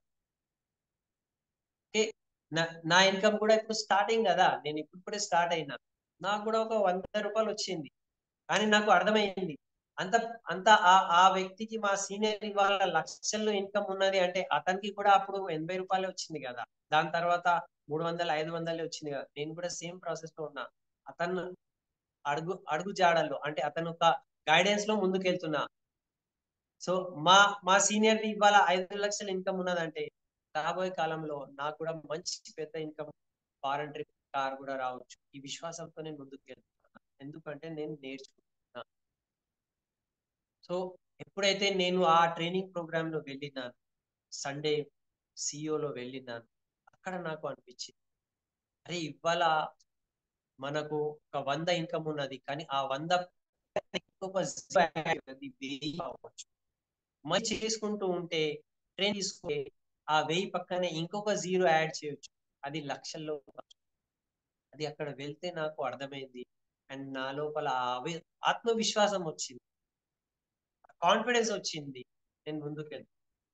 ఓకే నా నా ఇన్కమ్ కూడా ఇప్పుడు స్టార్టింగ్ కదా నేను ఇప్పుడిప్పుడే స్టార్ట్ అయినా నాకు కూడా ఒక వంద రూపాయలు వచ్చింది కానీ నాకు అర్థమైంది అంత అంత ఆ ఆ వ్యక్తికి మా సీనియర్ ఇవాళ లక్షల్లో ఇన్కమ్ ఉన్నది అంటే అతనికి కూడా అప్పుడు ఎనభై రూపాయలు వచ్చింది కదా దాని తర్వాత మూడు వందలు ఐదు వందలు వచ్చింది కదా నేను కూడా సేమ్ ప్రాసెస్ లో ఉన్నా అతను అడుగు అడుగు జాడల్లో అంటే అతను ఒక గైడెన్స్ లో ముందుకు వెళ్తున్నా సో మా మా సీనియర్ ఇవాళ ఐదు లక్షల ఇన్కమ్ ఉన్నదంటే రాబోయే కాలంలో నాకు కూడా మంచి పెద్ద ఇన్కమ్ ఫారెన్ ట్రిప్ కార్ కూడా రావచ్చు ఈ విశ్వాసంతో నేను ముందుకు వెళ్తున్నా ఎందుకంటే నేను నేర్చుకుంటున్నా సో ఎప్పుడైతే నేను ఆ ట్రైనింగ్ ప్రోగ్రామ్ లో వెళ్ళినాను సండే సిఇఓలో వెళ్ళినాను అక్కడ నాకు అనిపించింది అరే ఇవాళ మనకు ఒక వంద ఇన్కమ్ ఉన్నది కానీ ఆ వంద ఇంకొక వెయ్యి అవ్వచ్చు మంచి చేసుకుంటూ ఉంటే ట్రైన్ తీసుకుంటే ఆ వెయ్యి పక్కనే ఇంకొక జీరో యాడ్ చేయొచ్చు అది లక్షల్లో అది అక్కడ వెళ్తే నాకు అర్థమైంది అండ్ నా లోపల ఆత్మవిశ్వాసం వచ్చింది కాన్ఫిడెన్స్ వచ్చింది నేను ముందుకు వెళ్తాను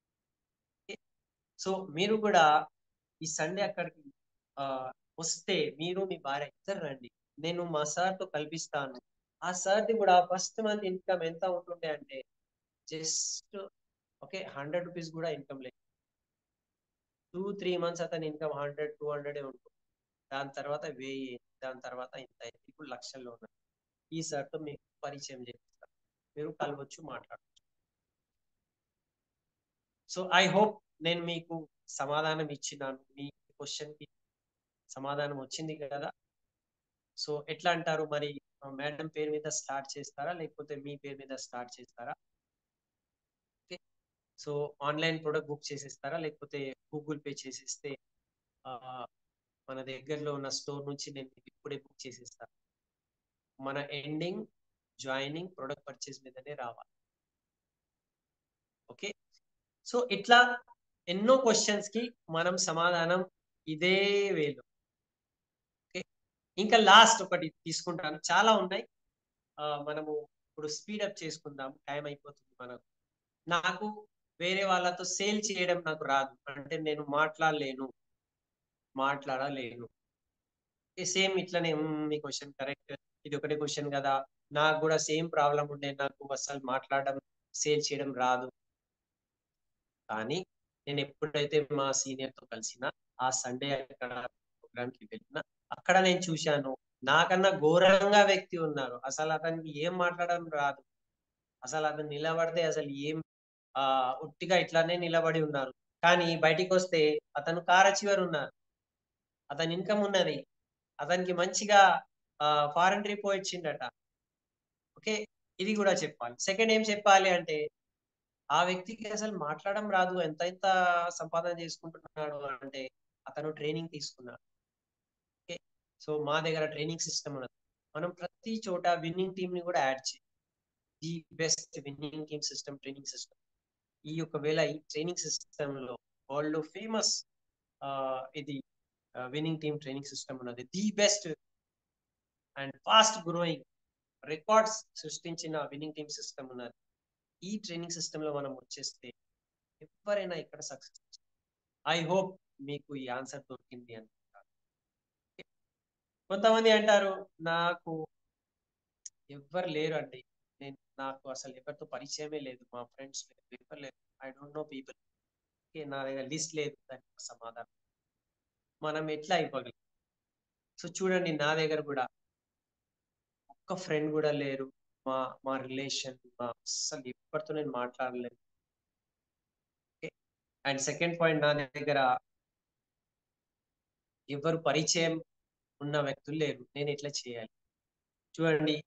సో మీరు కూడా ఈ సండే అక్కడికి వస్తే మీరు మీ భార్య ఇద్దరు రండి నేను మా సార్ తో కల్పిస్తాను ఆ సార్ది కూడా ఫస్ట్ మంత్ ఇన్కమ్ ఎంత ఉంటుండే అంటే జస్ట్ ఓకే హండ్రెడ్ రూపీస్ కూడా ఇన్కమ్ లేదు టూ త్రీ మంత్స్ అతని ఇన్కమ్ హండ్రెడ్ టూ హండ్రెడ్ ఉంటుంది దాని తర్వాత వెయ్యి దాని తర్వాత ఇంత ఇప్పుడు లక్షల్లో ఉన్నాయి ఈ సార్తో మీకు పరిచయం చేస్తాను మీరు కలవచ్చు మాట్లాడవచ్చు సో ఐ హోప్ నేను మీకు సమాధానం ఇచ్చినాను మీ క్వశ్చన్ కి సమాధానం వచ్చింది కదా సో ఎట్లా అంటారు మరి మేడం పేరు మీద స్టార్ట్ చేస్తారా లేకపోతే మీ పేరు మీద స్టార్ట్ చేస్తారా okay so online product book చేసేస్తారా లేకపోతే గూగుల్ పే చేసేస్తే మన దగ్గరలో ఉన్న స్టోర్ నుంచి నేను ఇప్పుడే బుక్ చేసేస్తాను మన ఎండింగ్ జాయినింగ్ ప్రొడక్ట్ పర్చేస్ మీదనే రావాలి ఓకే సో ఇట్లా ఎన్నో క్వశ్చన్స్ కి మనం సమాధానం ఇదే వేలో ఓకే ఇంకా లాస్ట్ ఒకటి తీసుకుంటాను చాలా ఉన్నాయి మనము ఇప్పుడు స్పీడప్ చేసుకుందాం టైం అయిపోతుంది మనకు నాకు వేరే వాళ్ళతో సేల్ చేయడం నాకు రాదు అంటే నేను మాట్లాడలేను మాట్లాడలేను సేమ్ ఇట్లనే మీ క్వశ్చన్ కరెక్ట్ ఇది ఒకటే క్వశ్చన్ కదా నాకు కూడా సేమ్ ప్రాబ్లం ఉండే నాకు అసలు మాట్లాడడం సేల్ చేయడం రాదు కానీ నేను ఎప్పుడైతే మా సీనియర్ తో కలిసిన ఆ సండే అక్కడ ప్రోగ్రామ్ కి వెళ్ళిన అక్కడ నేను చూశాను నాకన్నా ఘోరంగా వ్యక్తి ఉన్నారు అసలు అతనికి ఏం మాట్లాడడం రాదు అసలు అతను నిలబడితే అసలు ఏం ఆ ఉట్టిగా ఇట్లానే నిలబడి ఉన్నారు కానీ బయటికి వస్తే అతను కార్ అచీవర్ ఉన్నారు అతని ఇన్కమ్ ఉన్నది అతనికి మంచిగా ఫారెన్ ట్రిప్ వచ్చిండట ఓకే ఇది కూడా చెప్పాలి సెకండ్ ఏం చెప్పాలి అంటే ఆ వ్యక్తికి అసలు మాట్లాడడం రాదు ఎంత ఎంత సంపాదన చేసుకుంటున్నాడు అంటే అతను ట్రైనింగ్ తీసుకున్నాడు ఓకే సో మా దగ్గర ట్రైనింగ్ సిస్టమ్ ఉన్నది మనం ప్రతి చోట విన్నింగ్ టీమ్ ని కూడా యాడ్ చేయాలి the best winning team system training system ఈ ఒకవేళ ఈ ట్రైనింగ్ సిస్టమ్ లో వరల్డ్ ఫేమస్ ఇది విన్నింగ్ టీమ్ ట్రైనింగ్ సిస్టమ్ ఉన్నది the best and fast growing records సృష్టించిన విన్నింగ్ టీమ్ సిస్టమ్ ఉన్నది ఈ ట్రైనింగ్ సిస్టమ్ లో మనం వచ్చేస్తే ఎవరైనా ఇక్కడ సక్సెస్ ఐ హోప్ మీకు ఈ ఆన్సర్ దొరికింది అనుకుంటాను కొంతమంది అంటారు నాకు ఎవ్వరు లేరు అండి నేను నాకు అసలు ఎవరితో పరిచయమే లేదు మా ఫ్రెండ్స్ లేదు ఎవరు లేదు ఐ డోంట్ నో పీపుల్ నా దగ్గర లిస్ట్ లేదు దానికి సమాధానం మనం ఎట్లా ఇవ్వగలం సో చూడండి నా దగ్గర కూడా ఒక్క ఫ్రెండ్ కూడా లేరు మా మా రిలేషన్ మా అస్సలు ఎవరితో నేను మాట్లాడలేదు అండ్ సెకండ్ పాయింట్ నా దగ్గర ఎవరు పరిచయం ఉన్న వ్యక్తులు లేరు నేను ఎట్లా చేయాలి చూడండి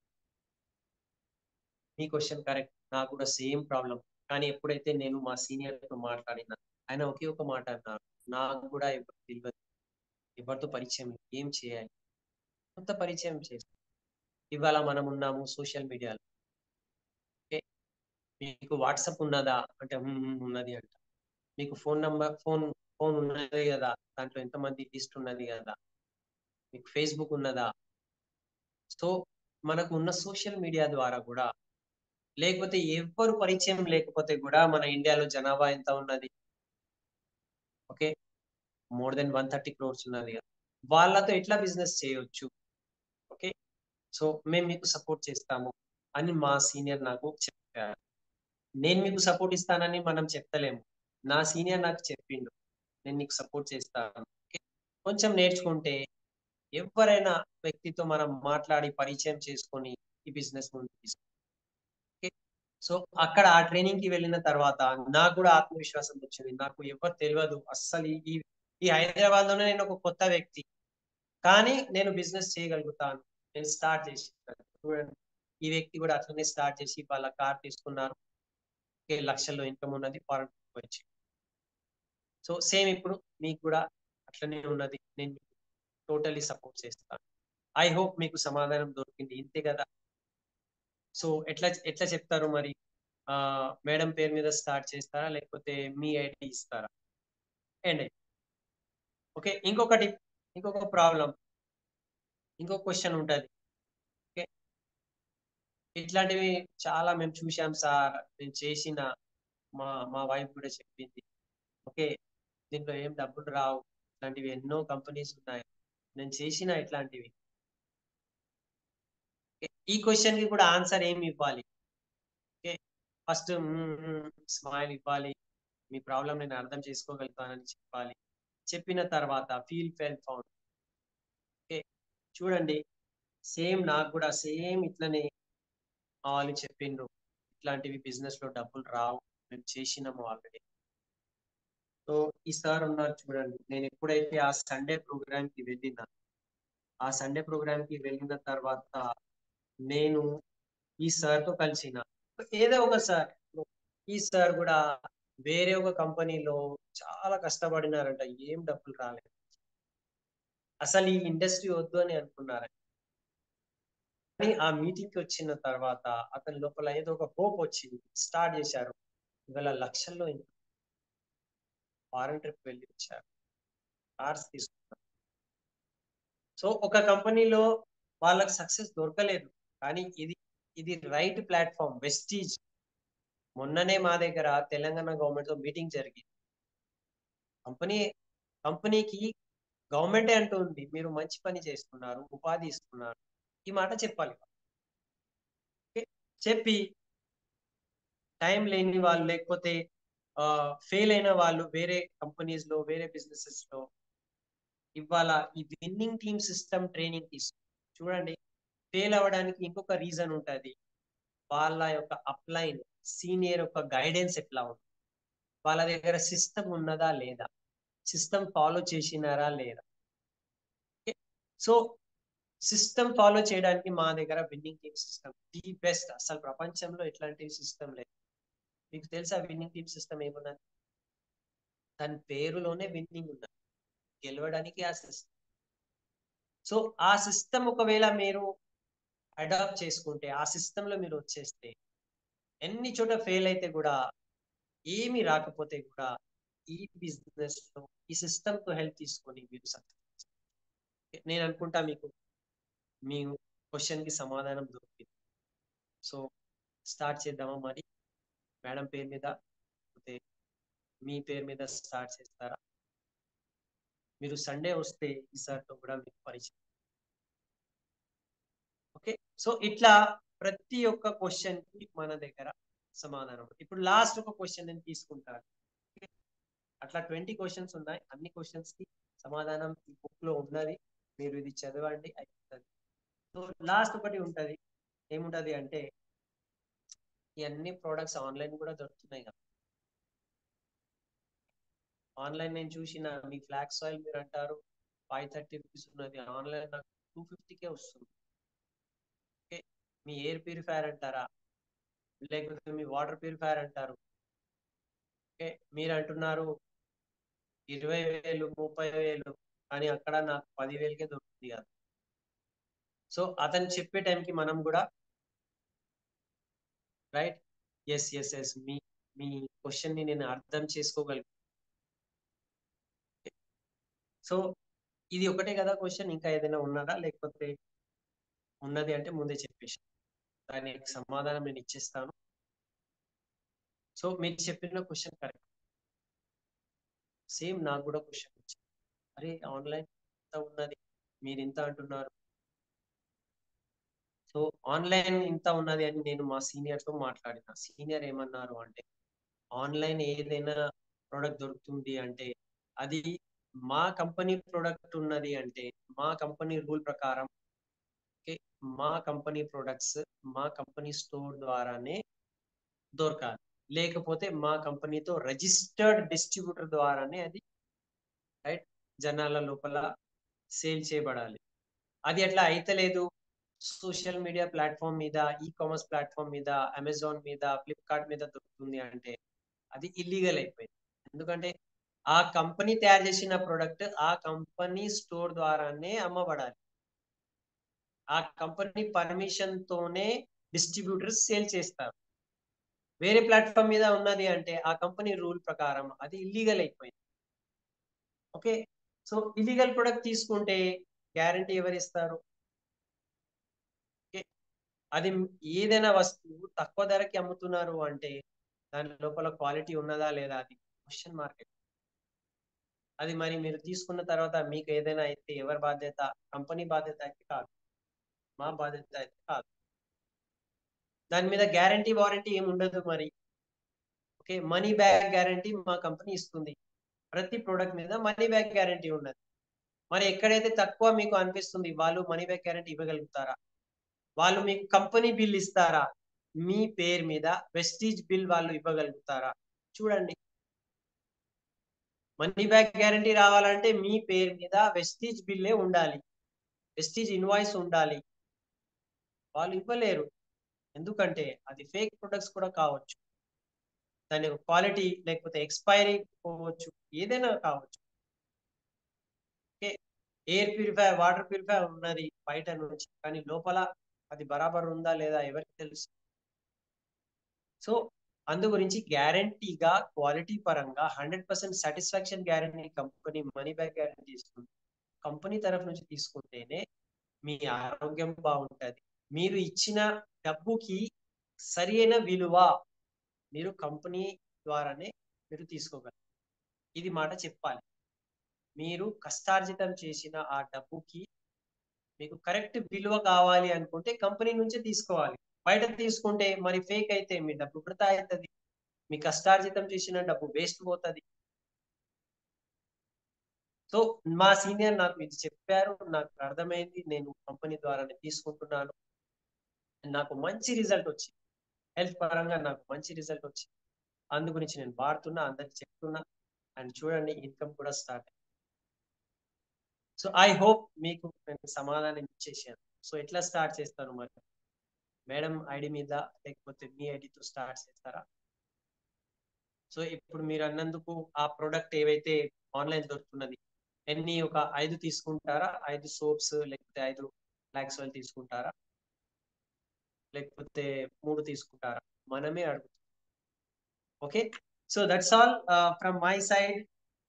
మీ క్వశ్చన్ కరెక్ట్ నాకు కూడా సేమ్ ప్రాబ్లం కానీ ఎప్పుడైతే నేను మా సీనియర్తో మాట్లాడినా ఆయన ఒకే ఒక మాట అన్నారు నాకు కూడా ఎవరు తెలియదు ఎవరితో పరిచయం ఏం చేయాలి కొంత పరిచయం చేస్తాం ఇవాళ మనం ఉన్నాము సోషల్ మీడియాలో ఓకే మీకు వాట్సాప్ ఉన్నదా అంటే ఉన్నది అంట మీకు ఫోన్ నంబర్ ఫోన్ ఫోన్ ఉన్నది కదా దాంట్లో ఎంతమంది లిస్ట్ ఉన్నది కదా మీకు ఫేస్బుక్ ఉన్నదా సో మనకు ఉన్న సోషల్ మీడియా ద్వారా కూడా లేకపోతే ఎవరు పరిచయం లేకపోతే కూడా మన ఇండియాలో జనాభా ఎంత ఉన్నది okay more than one thirty crores ఉన్నది కదా వాళ్ళతో ఎట్లా బిజినెస్ చేయొచ్చు ఓకే సో మేము మీకు సపోర్ట్ చేస్తాము అని మా సీనియర్ నాకు చెప్పారు నేను మీకు సపోర్ట్ ఇస్తానని మనం చెప్తలేము నా సీనియర్ నాకు చెప్పిండు నేను నీకు సపోర్ట్ చేస్తాను కొంచెం నేర్చుకుంటే ఎవరైనా వ్యక్తితో మనం మాట్లాడి పరిచయం చేసుకొని ఈ బిజినెస్ ముందు తీసుకు సో అక్కడ ఆ ట్రైనింగ్ కి వెళ్ళిన తర్వాత నాకు కూడా ఆత్మవిశ్వాసం వచ్చింది నాకు ఎవరు తెలియదు అస్సలు ఈ ఈ హైదరాబాద్ లోనే నేను ఒక కొత్త వ్యక్తి కానీ నేను బిజినెస్ చేయగలుగుతాను నేను స్టార్ట్ చేసి చూడండి ఈ వ్యక్తి కూడా అట్లనే స్టార్ట్ చేసి వాళ్ళ కార్ తీసుకున్నారు లక్షల్లో ఇన్కమ్ ఉన్నది ఫారెన్ వచ్చి సో సేమ్ ఇప్పుడు మీకు కూడా అట్లనే ఉన్నది నేను టోటలీ సపోర్ట్ చేస్తాను ఐ హోప్ మీకు సమాధానం దొరికింది ఇంతే కదా సో ఎట్లా ఎట్లా చెప్తారు మరి మేడం పేరు మీద స్టార్ట్ చేస్తారా లేకపోతే మీ ఐడి ఇస్తారా అండ్ ఓకే ఇంకొకటి ఇంకొక ప్రాబ్లం ఇంకొక క్వశ్చన్ ఉంటుంది ఓకే ఇట్లాంటివి చాలా మేము చూసాం సార్ నేను చేసిన మా మా వైఫ్ కూడా చెప్పింది ఓకే దీంట్లో ఏం డబ్బులు రావు ఇట్లాంటివి ఎన్నో కంపెనీస్ ఉన్నాయి నేను చేసిన ఇట్లాంటివి ఈ క్వశ్చన్ కి కూడా ఆన్సర్ ఏమి ఇవ్వాలి ఓకే ఫస్ట్ స్మైల్ ఇవ్వాలి మీ ప్రాబ్లం నేను అర్థం చేసుకోగలుగుతానని చెప్పాలి చెప్పిన తర్వాత ఫీల్ ఫెల్ ఫౌండ్ ఓకే చూడండి సేమ్ నాకు కూడా సేమ్ ఇట్లనే వాళ్ళు చెప్పిండ్రు ఇట్లాంటివి బిజినెస్ లో డబ్బులు రావు మేము చేసినాము ఆల్రెడీ సో ఈ సార్ ఉన్నారు చూడండి నేను ఎప్పుడైతే ఆ సండే ప్రోగ్రామ్ కి వెళ్ళినా ఆ సండే ప్రోగ్రామ్ కి వెళ్ళిన తర్వాత నేను ఈ సార్ తో కలిసిన ఏదో ఒక సార్ ఈ సార్ కూడా వేరే ఒక కంపెనీలో చాలా కష్టపడినారంట ఏం డబ్బులు రాలేదు అసలు ఈ ఇండస్ట్రీ వద్దు అని అనుకున్నారంట కానీ ఆ మీటింగ్ కి వచ్చిన తర్వాత అతని లోపల ఏదో ఒక హోప్ వచ్చింది స్టార్ట్ చేశారు ఇవాళ లక్షల్లో ఫారెన్ ట్రిప్ వెళ్ళి వచ్చారు కార్స్ తీసుకున్నారు సో ఒక కంపెనీలో వాళ్ళకి సక్సెస్ దొరకలేదు కానీ ఇది ఇది రైట్ ప్లాట్ఫామ్ వెస్టీజ్ మొన్ననే మా దగ్గర తెలంగాణ గవర్నమెంట్ తో మీటింగ్ జరిగింది కంపెనీ కంపెనీకి గవర్నమెంటే అంటుంది మీరు మంచి పని చేస్తున్నారు ఉపాధి ఇస్తున్నారు ఈ మాట చెప్పాలి చెప్పి టైం లేని వాళ్ళు లేకపోతే ఫెయిల్ అయిన వాళ్ళు వేరే కంపెనీస్ లో వేరే బిజినెసెస్ లో ఇవాళ ఈ విన్నింగ్ టీమ్ సిస్టమ్ ట్రైనింగ్ తీసుకు చూడండి ఫెయిల్ అవ్వడానికి ఇంకొక రీజన్ ఉంటుంది వాళ్ళ యొక్క అప్లైన్ సీనియర్ యొక్క గైడెన్స్ ఎట్లా ఉంది వాళ్ళ దగ్గర సిస్టమ్ ఉన్నదా లేదా సిస్టమ్ ఫాలో చేసినారా లేదా సో సిస్టమ్ ఫాలో చేయడానికి మా దగ్గర winning team system the best అసలు ప్రపంచంలో ఎట్లాంటి సిస్టమ్ లేదు మీకు తెలుసా విన్నింగ్ టీమ్ సిస్టమ్ ఏమున్నది దాని పేరులోనే విన్నింగ్ ఉన్నది గెలవడానికి ఆ సిస్టమ్ సో ఆ సిస్టమ్ ఒకవేళ మీరు అడాప్ట్ చేసుకుంటే ఆ సిస్టంలో మీరు వచ్చేస్తే ఎన్ని చోట ఫెయిల్ అయితే కూడా ఏమి రాకపోతే కూడా ఈ బిజినెస్ లో ఈ సిస్టమ్ తో హెల్ప్ తీసుకొని మీరు సక్సెస్ నేను అనుకుంటా మీకు మీ క్వశ్చన్ కి సమాధానం దొరికింది సో స్టార్ట్ చేద్దామా మరి మేడం పేరు మీద లేకపోతే మీ పేరు మీద స్టార్ట్ చేస్తారా మీరు సండే వస్తే ఈ సార్తో కూడా మీకు పరిచయం ఓకే సో ఇట్లా ప్రతి ఒక్క క్వశ్చన్ కి మన దగ్గర సమాధానం ఇప్పుడు లాస్ట్ ఒక క్వశ్చన్ నేను తీసుకుంటాను Okay? అట్లా ట్వంటీ క్వశ్చన్స్ ఉన్నాయి అన్ని క్వశ్చన్స్ కి సమాధానం ఈ బుక్ లో ఉన్నది మీరు ఇది చదవండి అయిపోతుంది సో లాస్ట్ ఒకటి ఉంటది ఏముంటది అంటే ఈ అన్ని ప్రోడక్ట్స్ ఆన్లైన్ కూడా దొరుకుతున్నాయి కదా ఆన్లైన్ నేను చూసిన మీ ఫ్లాక్స్ ఆయిల్ మీరు అంటారు ఫైవ్ థర్టీ రూపీస్ ఉన్నది ఆన్లైన్ నాకు టూ ఫిఫ్టీకే వస్తుంది ఓకే మీ ఎయిర్ ప్యూరిఫైయర్ అంటారా లేకపోతే మీ వాటర్ ప్యూరిఫైయర్ అంటారు ఓకే మీరు అంటున్నారు ఇరవై వేలు ముప్పై వేలు కానీ అక్కడ నాకు పదివేలకే దొరుకుతుంది కదా సో అతను చెప్పే టైంకి మనం కూడా రైట్ ఎస్ ఎస్ ఎస్ మీ మీ క్వశ్చన్ ని నేను అర్థం చేసుకోగలిగాను సో ఇది ఒకటే కదా క్వశ్చన్ ఇంకా ఏదైనా ఉన్నదా లేకపోతే ఉన్నది అంటే ముందే చెప్పేసి దానికి సమాధానం నేను ఇచ్చేస్తాను సో మీరు చెప్పిన క్వశ్చన్ కరెక్ట్ సేమ్ నాకు కూడా క్వశ్చన్ వచ్చింది అరే ఆన్లైన్ ఇంత ఉన్నది మీరు ఇంత అంటున్నారు సో ఆన్లైన్ ఇంత ఉన్నది అని నేను మా సీనియర్ తో మాట్లాడిన సీనియర్ ఏమన్నారు అంటే ఆన్లైన్ ఏదైనా ప్రోడక్ట్ దొరుకుతుంది అంటే అది మా కంపెనీ ప్రోడక్ట్ ఉన్నది అంటే మా కంపెనీ రూల్ ప్రకారం ఓకే మా కంపెనీ ప్రొడక్ట్స్ మా కంపెనీ స్టోర్ ద్వారానే దొరకాలి లేకపోతే మా కంపెనీతో రిజిస్టర్డ్ డిస్ట్రిబ్యూటర్ ద్వారానే అది రైట్ జనాల లోపల సేల్ చేయబడాలి అది అట్లా అయితలేదు సోషల్ మీడియా ప్లాట్ఫామ్ మీద ఈ కామర్స్ ప్లాట్ఫామ్ మీద అమెజాన్ మీద ఫ్లిప్కార్ట్ మీద దొరుకుతుంది అంటే అది ఇల్లీగల్ అయిపోయింది ఎందుకంటే ఆ కంపెనీ తయారు చేసిన ప్రోడక్ట్ ఆ కంపెనీ స్టోర్ ద్వారానే అమ్మబడాలి ఆ కంపెనీ పర్మిషన్ తోనే డిస్ట్రిబ్యూటర్స్ సేల్ చేస్తారు వేరే ప్లాట్ఫామ్ మీద ఉన్నది అంటే ఆ కంపెనీ రూల్ ప్రకారం అది ఇల్లీగల్ అయిపోయింది ఓకే సో ఇల్లీగల్ ప్రొడక్ట్ తీసుకుంటే గ్యారంటీ ఎవరు ఇస్తారు ఓకే అది ఏదైనా వస్తువు తక్కువ ధరకి అమ్ముతున్నారు అంటే దాని లోపల క్వాలిటీ ఉన్నదా లేదా అది క్వశ్చన్ మార్కెట్ అది మరి మీరు తీసుకున్న తర్వాత మీకు ఏదైనా అయితే ఎవరి బాధ్యత కంపెనీ బాధ్యత అయితే కాదు మా బాధ్యత అయితే కాదు దాని మీద గ్యారంటీ వారంటీ ఏమి ఉండదు మరి ఓకే మనీ బ్యాక్ గ్యారంటీ మా కంపెనీ ఇస్తుంది ప్రతి ప్రోడక్ట్ మీద మనీ బ్యాక్ గ్యారంటీ ఉన్నది మరి ఎక్కడైతే తక్కువ మీకు అనిపిస్తుంది వాళ్ళు మనీ బ్యాక్ గ్యారంటీ ఇవ్వగలుగుతారా వాళ్ళు మీకు కంపెనీ బిల్ ఇస్తారా మీ పేరు మీద వెస్టీజ్ బిల్ వాళ్ళు ఇవ్వగలుగుతారా చూడండి మనీ బ్యాక్ గ్యారంటీ రావాలంటే మీ పేరు మీద వెస్టీజ్ బిల్లే ఉండాలి వెస్టీజ్ ఇన్వాయిస్ ఉండాలి వాళ్ళు ఇవ్వలేరు ఎందుకంటే అది ఫేక్ ప్రొడక్ట్స్ కూడా కావచ్చు దాని క్వాలిటీ లేకపోతే ఎక్స్పైరీ పోవచ్చు ఏదైనా కావచ్చు okay air purifier water purifier ఉన్నది బయట నుంచి కానీ లోపల అది బరాబర్ ఉందా లేదా ఎవరికి తెలుసు సో అందు గురించి గ్యారంటీగా క్వాలిటీ పరంగా hundred percent satisfaction guarantee company money back guarantee ఇస్తుంది కంపెనీ తరఫు నుంచి తీసుకుంటేనే మీ ఆరోగ్యం బాగుంటుంది మీరు ఇచ్చిన డబ్బుకి సరి అయిన విలువ మీరు కంపెనీ ద్వారానే మీరు తీసుకోగలరు ఇది మాట చెప్పాలి మీరు కష్టార్జితం చేసిన ఆ డబ్బుకి మీకు కరెక్ట్ విలువ కావాలి అనుకుంటే కంపెనీ నుంచే తీసుకోవాలి బయట తీసుకుంటే మరి ఫేక్ అయితే మీ డబ్బు వృధా అవుతుంది మీ కష్టార్జితం చేసిన డబ్బు వేస్ట్ పోతుంది సో మా సీనియర్ నాకు ఇది చెప్పారు నాకు అర్థమైంది నేను కంపెనీ ద్వారానే తీసుకుంటున్నాను నాకు మంచి రిజల్ట్ వచ్చింది హెల్త్ పరంగా నాకు మంచి రిజల్ట్ వచ్చింది అందు గురించి నేను వాడుతున్నా అందరికి చెప్తున్నా అండ్ చూడండి ఇన్కమ్ కూడా స్టార్ట్ సో ఐ హోప్ మీకు నేను సమాధానం ఇచ్చేసాను సో ఎట్లా స్టార్ట్ చేస్తాను మరి మేడం ఐడి మీద లేకపోతే మీ ఐడితో స్టార్ట్ చేస్తారా సో ఇప్పుడు మీరు అన్నందుకు ఆ ప్రోడక్ట్ ఏవైతే ఆన్లైన్ దొరుకుతున్నది ఎన్ని ఒక ఐదు తీసుకుంటారా ఐదు సోప్స్ లేకపోతే ఐదు ఫ్లాక్స్ ఆయిల్ తీసుకుంటారా లేకపోతే మూడు తీసుకుంటారా మనమే అడుగుతాం okay so that's all from my side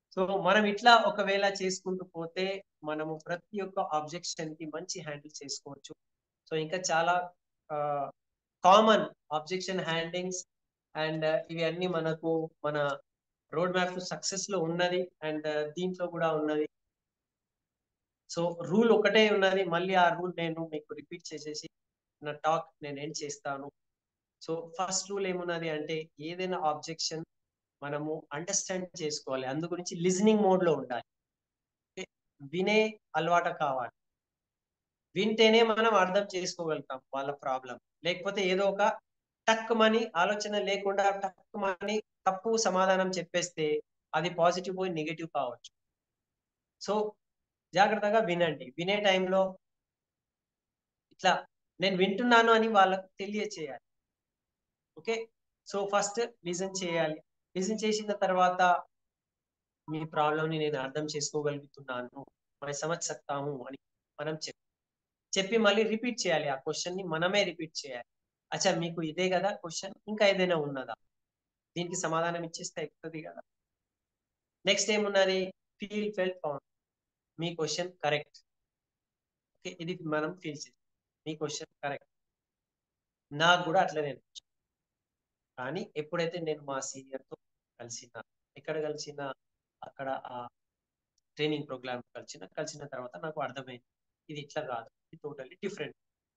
so మనం ఇట్లా ఒకవేళ చేసుకుంటూ పోతే మనము ప్రతి ఒక్క ఆబ్జెక్షన్ కి మంచి హ్యాండిల్ చేసుకోవచ్చు సో ఇంకా చాలా కామన్ ఆబ్జెక్షన్ హ్యాండింగ్స్ అండ్ ఇవి అన్ని మనకు మన రోడ్ మ్యాప్ సక్సెస్ లో ఉన్నది అండ్ దీంట్లో కూడా ఉన్నది సో రూల్ ఒకటే ఉన్నది మళ్ళీ ఆ రూల్ నేను మీకు రిపీట్ చేసేసి నా టాక్ నేను ఏం చేస్తాను సో ఫస్ట్ రూల్ ఏమున్నది అంటే ఏదైనా ఆబ్జెక్షన్ మనము అండర్స్టాండ్ చేసుకోవాలి అందు గురించి లిజనింగ్ మోడ్ లో ఉండాలి వినే అలవాట కావాలి వింటేనే మనం అర్థం చేసుకోగలుగుతాం వాళ్ళ ప్రాబ్లం లేకపోతే ఏదో ఒక టక్ మని ఆలోచన లేకుండా టక్ మని తప్పు సమాధానం చెప్పేస్తే అది పాజిటివ్ పోయి నెగిటివ్ కావచ్చు సో జాగ్రత్తగా వినండి వినే టైంలో ఇట్లా నేను వింటున్నాను అని వాళ్ళకు తెలియచేయాలి ఓకే సో ఫస్ట్ లిజన్ చేయాలి లిజన్ చేసిన తర్వాత మీ ప్రాబ్లమ్ని నేను అర్థం చేసుకోగలుగుతున్నాను మనం సమజ్ సక్తాము అని మనం చెప్పి చెప్పి మళ్ళీ రిపీట్ చేయాలి ఆ క్వశ్చన్ ని మనమే రిపీట్ చేయాలి అచ్చా మీకు ఇదే కదా క్వశ్చన్ ఇంకా ఏదైనా ఉన్నదా దీనికి సమాధానం ఇచ్చేస్తే అవుతుంది కదా నెక్స్ట్ ఏమున్నది ఫీల్ ఫెల్ ఫౌండ్ మీ క్వశ్చన్ కరెక్ట్ ఓకే ఇది మనం ఫీల్ చేస్తాం మీ క్వశ్చన్ కరెక్ట్ నాకు కూడా అట్లనే కానీ ఎప్పుడైతే నేను మా సీనియర్తో కలిసిన ఎక్కడ కలిసిన అక్కడ ఆ ట్రైనింగ్ ప్రోగ్రామ్ కలిసిన కలిసిన తర్వాత నాకు అర్థమైంది ఇది ఇట్లా కాదు ఇది టోటల్లీ డిఫరెంట్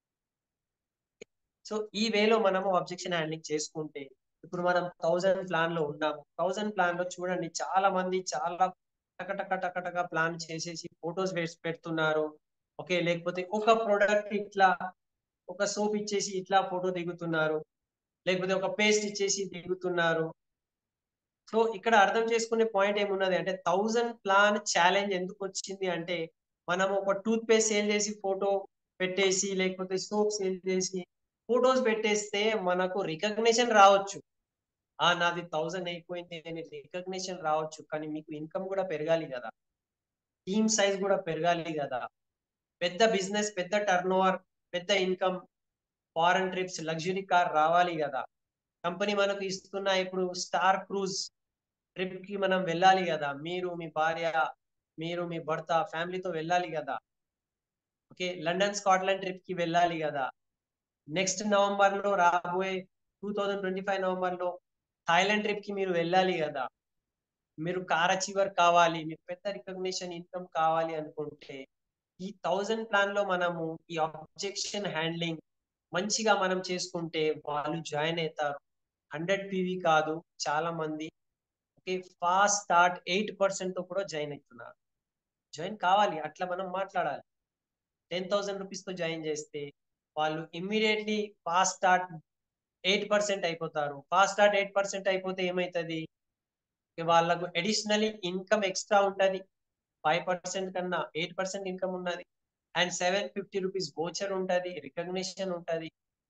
సో ఈ వేలో మనము అబ్జెక్షన్ హ్యాండ్లింగ్ చేసుకుంటే ఇప్పుడు మనం థౌజండ్ ప్లాన్ లో ఉన్నాము థౌజండ్ ప్లాన్ లో చూడండి చాలా మంది చాలా టక టక టక ప్లాన్ చేసేసి ఫొటోస్ వేసి పెడుతున్నారు ఓకే లేకపోతే ఒక ప్రోడక్ట్ ఇట్లా ఒక సోప్ ఇచ్చేసి ఇట్లా ఫోటో దిగుతున్నారు లేకపోతే ఒక పేస్ట్ ఇచ్చేసి దిగుతున్నారు సో ఇక్కడ అర్థం చేసుకునే పాయింట్ ఏమున్నది అంటే థౌజండ్ ప్లాన్ ఛాలెంజ్ ఎందుకు వచ్చింది అంటే మనం ఒక టూత్ పేస్ట్ సేల్ చేసి ఫోటో పెట్టేసి లేకపోతే సోప్ సేల్ చేసి ఫొటోస్ పెట్టేస్తే మనకు రికగ్నిషన్ రావచ్చు ఆ నాది థౌజండ్ అయిపోయింది అని రికగ్నిషన్ రావచ్చు కానీ మీకు ఇన్కమ్ కూడా పెరగాలి కదా టీమ్ సైజ్ కూడా పెరగాలి కదా పెద్ద బిజినెస్ పెద్ద టర్న్ ఓవర్ పెద్ద income foreign trips luxury car రావాలి కదా కంపెనీ మనకు ఇస్తున్న ఇప్పుడు స్టార్ క్రూజ్ ట్రిప్ కి మనం వెళ్ళాలి కదా మీరు మీ భార్య మీరు మీ భర్త ఫ్యామిలీతో వెళ్ళాలి కదా ఓకే లండన్ స్కాట్లాండ్ ట్రిప్ కి వెళ్ళాలి కదా నెక్స్ట్ నవంబర్ లో రాబోయే two thousand twenty five November లో థాయిలాండ్ ట్రిప్ కి మీరు వెళ్ళాలి కదా మీరు కార్ అచీవర్ కావాలి మీకు పెద్ద రికగ్నిషన్ ఇన్కమ్ కావాలి అనుకుంటే ఈ థౌజండ్ ప్లాన్ లో మనము ఈ ఆబ్జెక్షన్ హ్యాండ్లింగ్ మంచిగా మనం చేసుకుంటే వాళ్ళు జాయిన్ అవుతారు హండ్రెడ్ పీవీ కాదు చాలా మంది okay fast start eight percent తో కూడా జాయిన్ అవుతున్నారు జాయిన్ కావాలి అట్లా మనం మాట్లాడాలి టెన్ థౌసండ్ రూపీస్ తో జాయిన్ చేస్తే వాళ్ళు immediately fast start eight percent అయిపోతారు ఫాస్ట్ స్టార్ట్ ఎయిట్ పర్సెంట్ అయిపోతే ఏమవుతుంది వాళ్ళకు అడిషనలీ ఇన్కమ్ ఎక్స్ట్రా ఉంటది ఫైవ్ పర్సెంట్ కన్నా ఎయిట్ పర్సెంట్ ఇన్కమ్ ఉన్నది and seven fifty rupees voucher ఉంటది రికగ్నిషన్ ఉంటది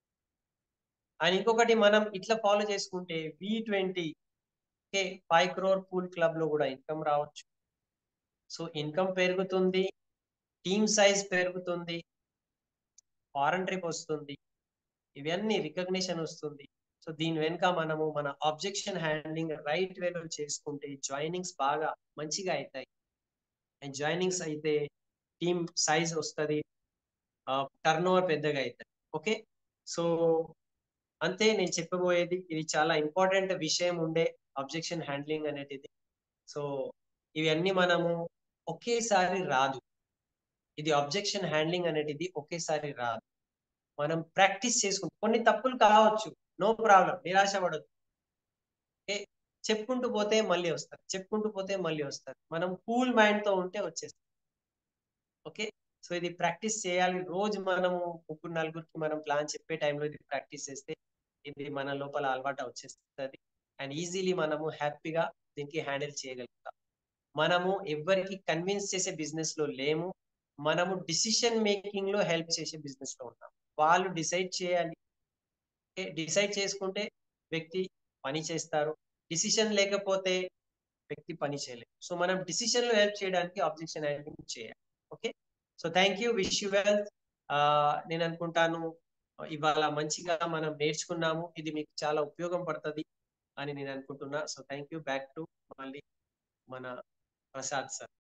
అండ్ ఇంకొకటి మనం ఇట్లా ఫాలో చేసుకుంటే we twenty K five crore pool club లో కూడా ఇన్కమ్ రావచ్చు సో ఇన్కమ్ పెరుగుతుంది టీమ్ సైజ్ పెరుగుతుంది ఫారెన్ ట్రిప్ వస్తుంది ఇవన్నీ రికగ్నిషన్ వస్తుంది సో దీని వెనుక మనము మన ఆబ్జెక్షన్ హ్యాండ్లింగ్ రైట్ వేలో చేసుకుంటే జాయినింగ్స్ బాగా మంచిగా అవుతాయి అండ్ జాయినింగ్స్ అయితే టీమ్ సైజ్ వస్తుంది టర్న్ ఓవర్ పెద్దగా అవుతుంది ఓకే సో అంతే నేను చెప్పబోయేది ఇది చాలా ఇంపార్టెంట్ విషయం ఉండే అబ్జెక్షన్ హ్యాండ్లింగ్ అనేది సో ఇవన్నీ మనము ఒకేసారి రాదు ఇది అబ్జెక్షన్ హ్యాండ్లింగ్ అనేది ఒకేసారి రాదు మనం ప్రాక్టీస్ చేసుకుంటాం కొన్ని తప్పులు కావచ్చు నో ప్రాబ్లం నిరాశ పడద్దు ఓకే చెప్పుకుంటూ పోతే మళ్ళీ వస్తారు చెప్పుకుంటూ పోతే మళ్ళీ వస్తారు మనం కూల్ మైండ్ తో ఉంటే వచ్చేస్తాం ఓకే సో ఇది ప్రాక్టీస్ చేయాలి రోజు మనము ముగ్గురు నలుగురికి మనం ప్లాన్ చెప్పే టైంలో ఇది ప్రాక్టీస్ చేస్తే ఇది మన లోపల అలవాటు వచ్చేస్తుంది అండ్ ఈజీలీ మనము హ్యాపీగా దీనికి హ్యాండిల్ చేయగలుగుతాం మనము ఎవరికి కన్విన్స్ చేసే బిజినెస్ లో లేము మనము డిసిషన్ మేకింగ్ లో హెల్ప్ చేసే బిజినెస్ లో ఉన్నాం వాళ్ళు డిసైడ్ చేయాలి డిసైడ్ చేసుకుంటే వ్యక్తి పని చేస్తారు డిసిషన్ లేకపోతే వ్యక్తి పని చేయలేదు సో మనం డిసిషన్ లో హెల్ప్ చేయడానికి ఆబ్జెక్షన్ హ్యాండ్లింగ్ చేయాలి okay so thank you wish you well నేను అనుకుంటాను ఇవాళ మంచిగా మనం నేర్చుకున్నాము ఇది మీకు చాలా ఉపయోగం పడుతుంది అని నేను అనుకుంటున్నా so thank you back to మళ్ళీ మన ప్రసాద్ సార్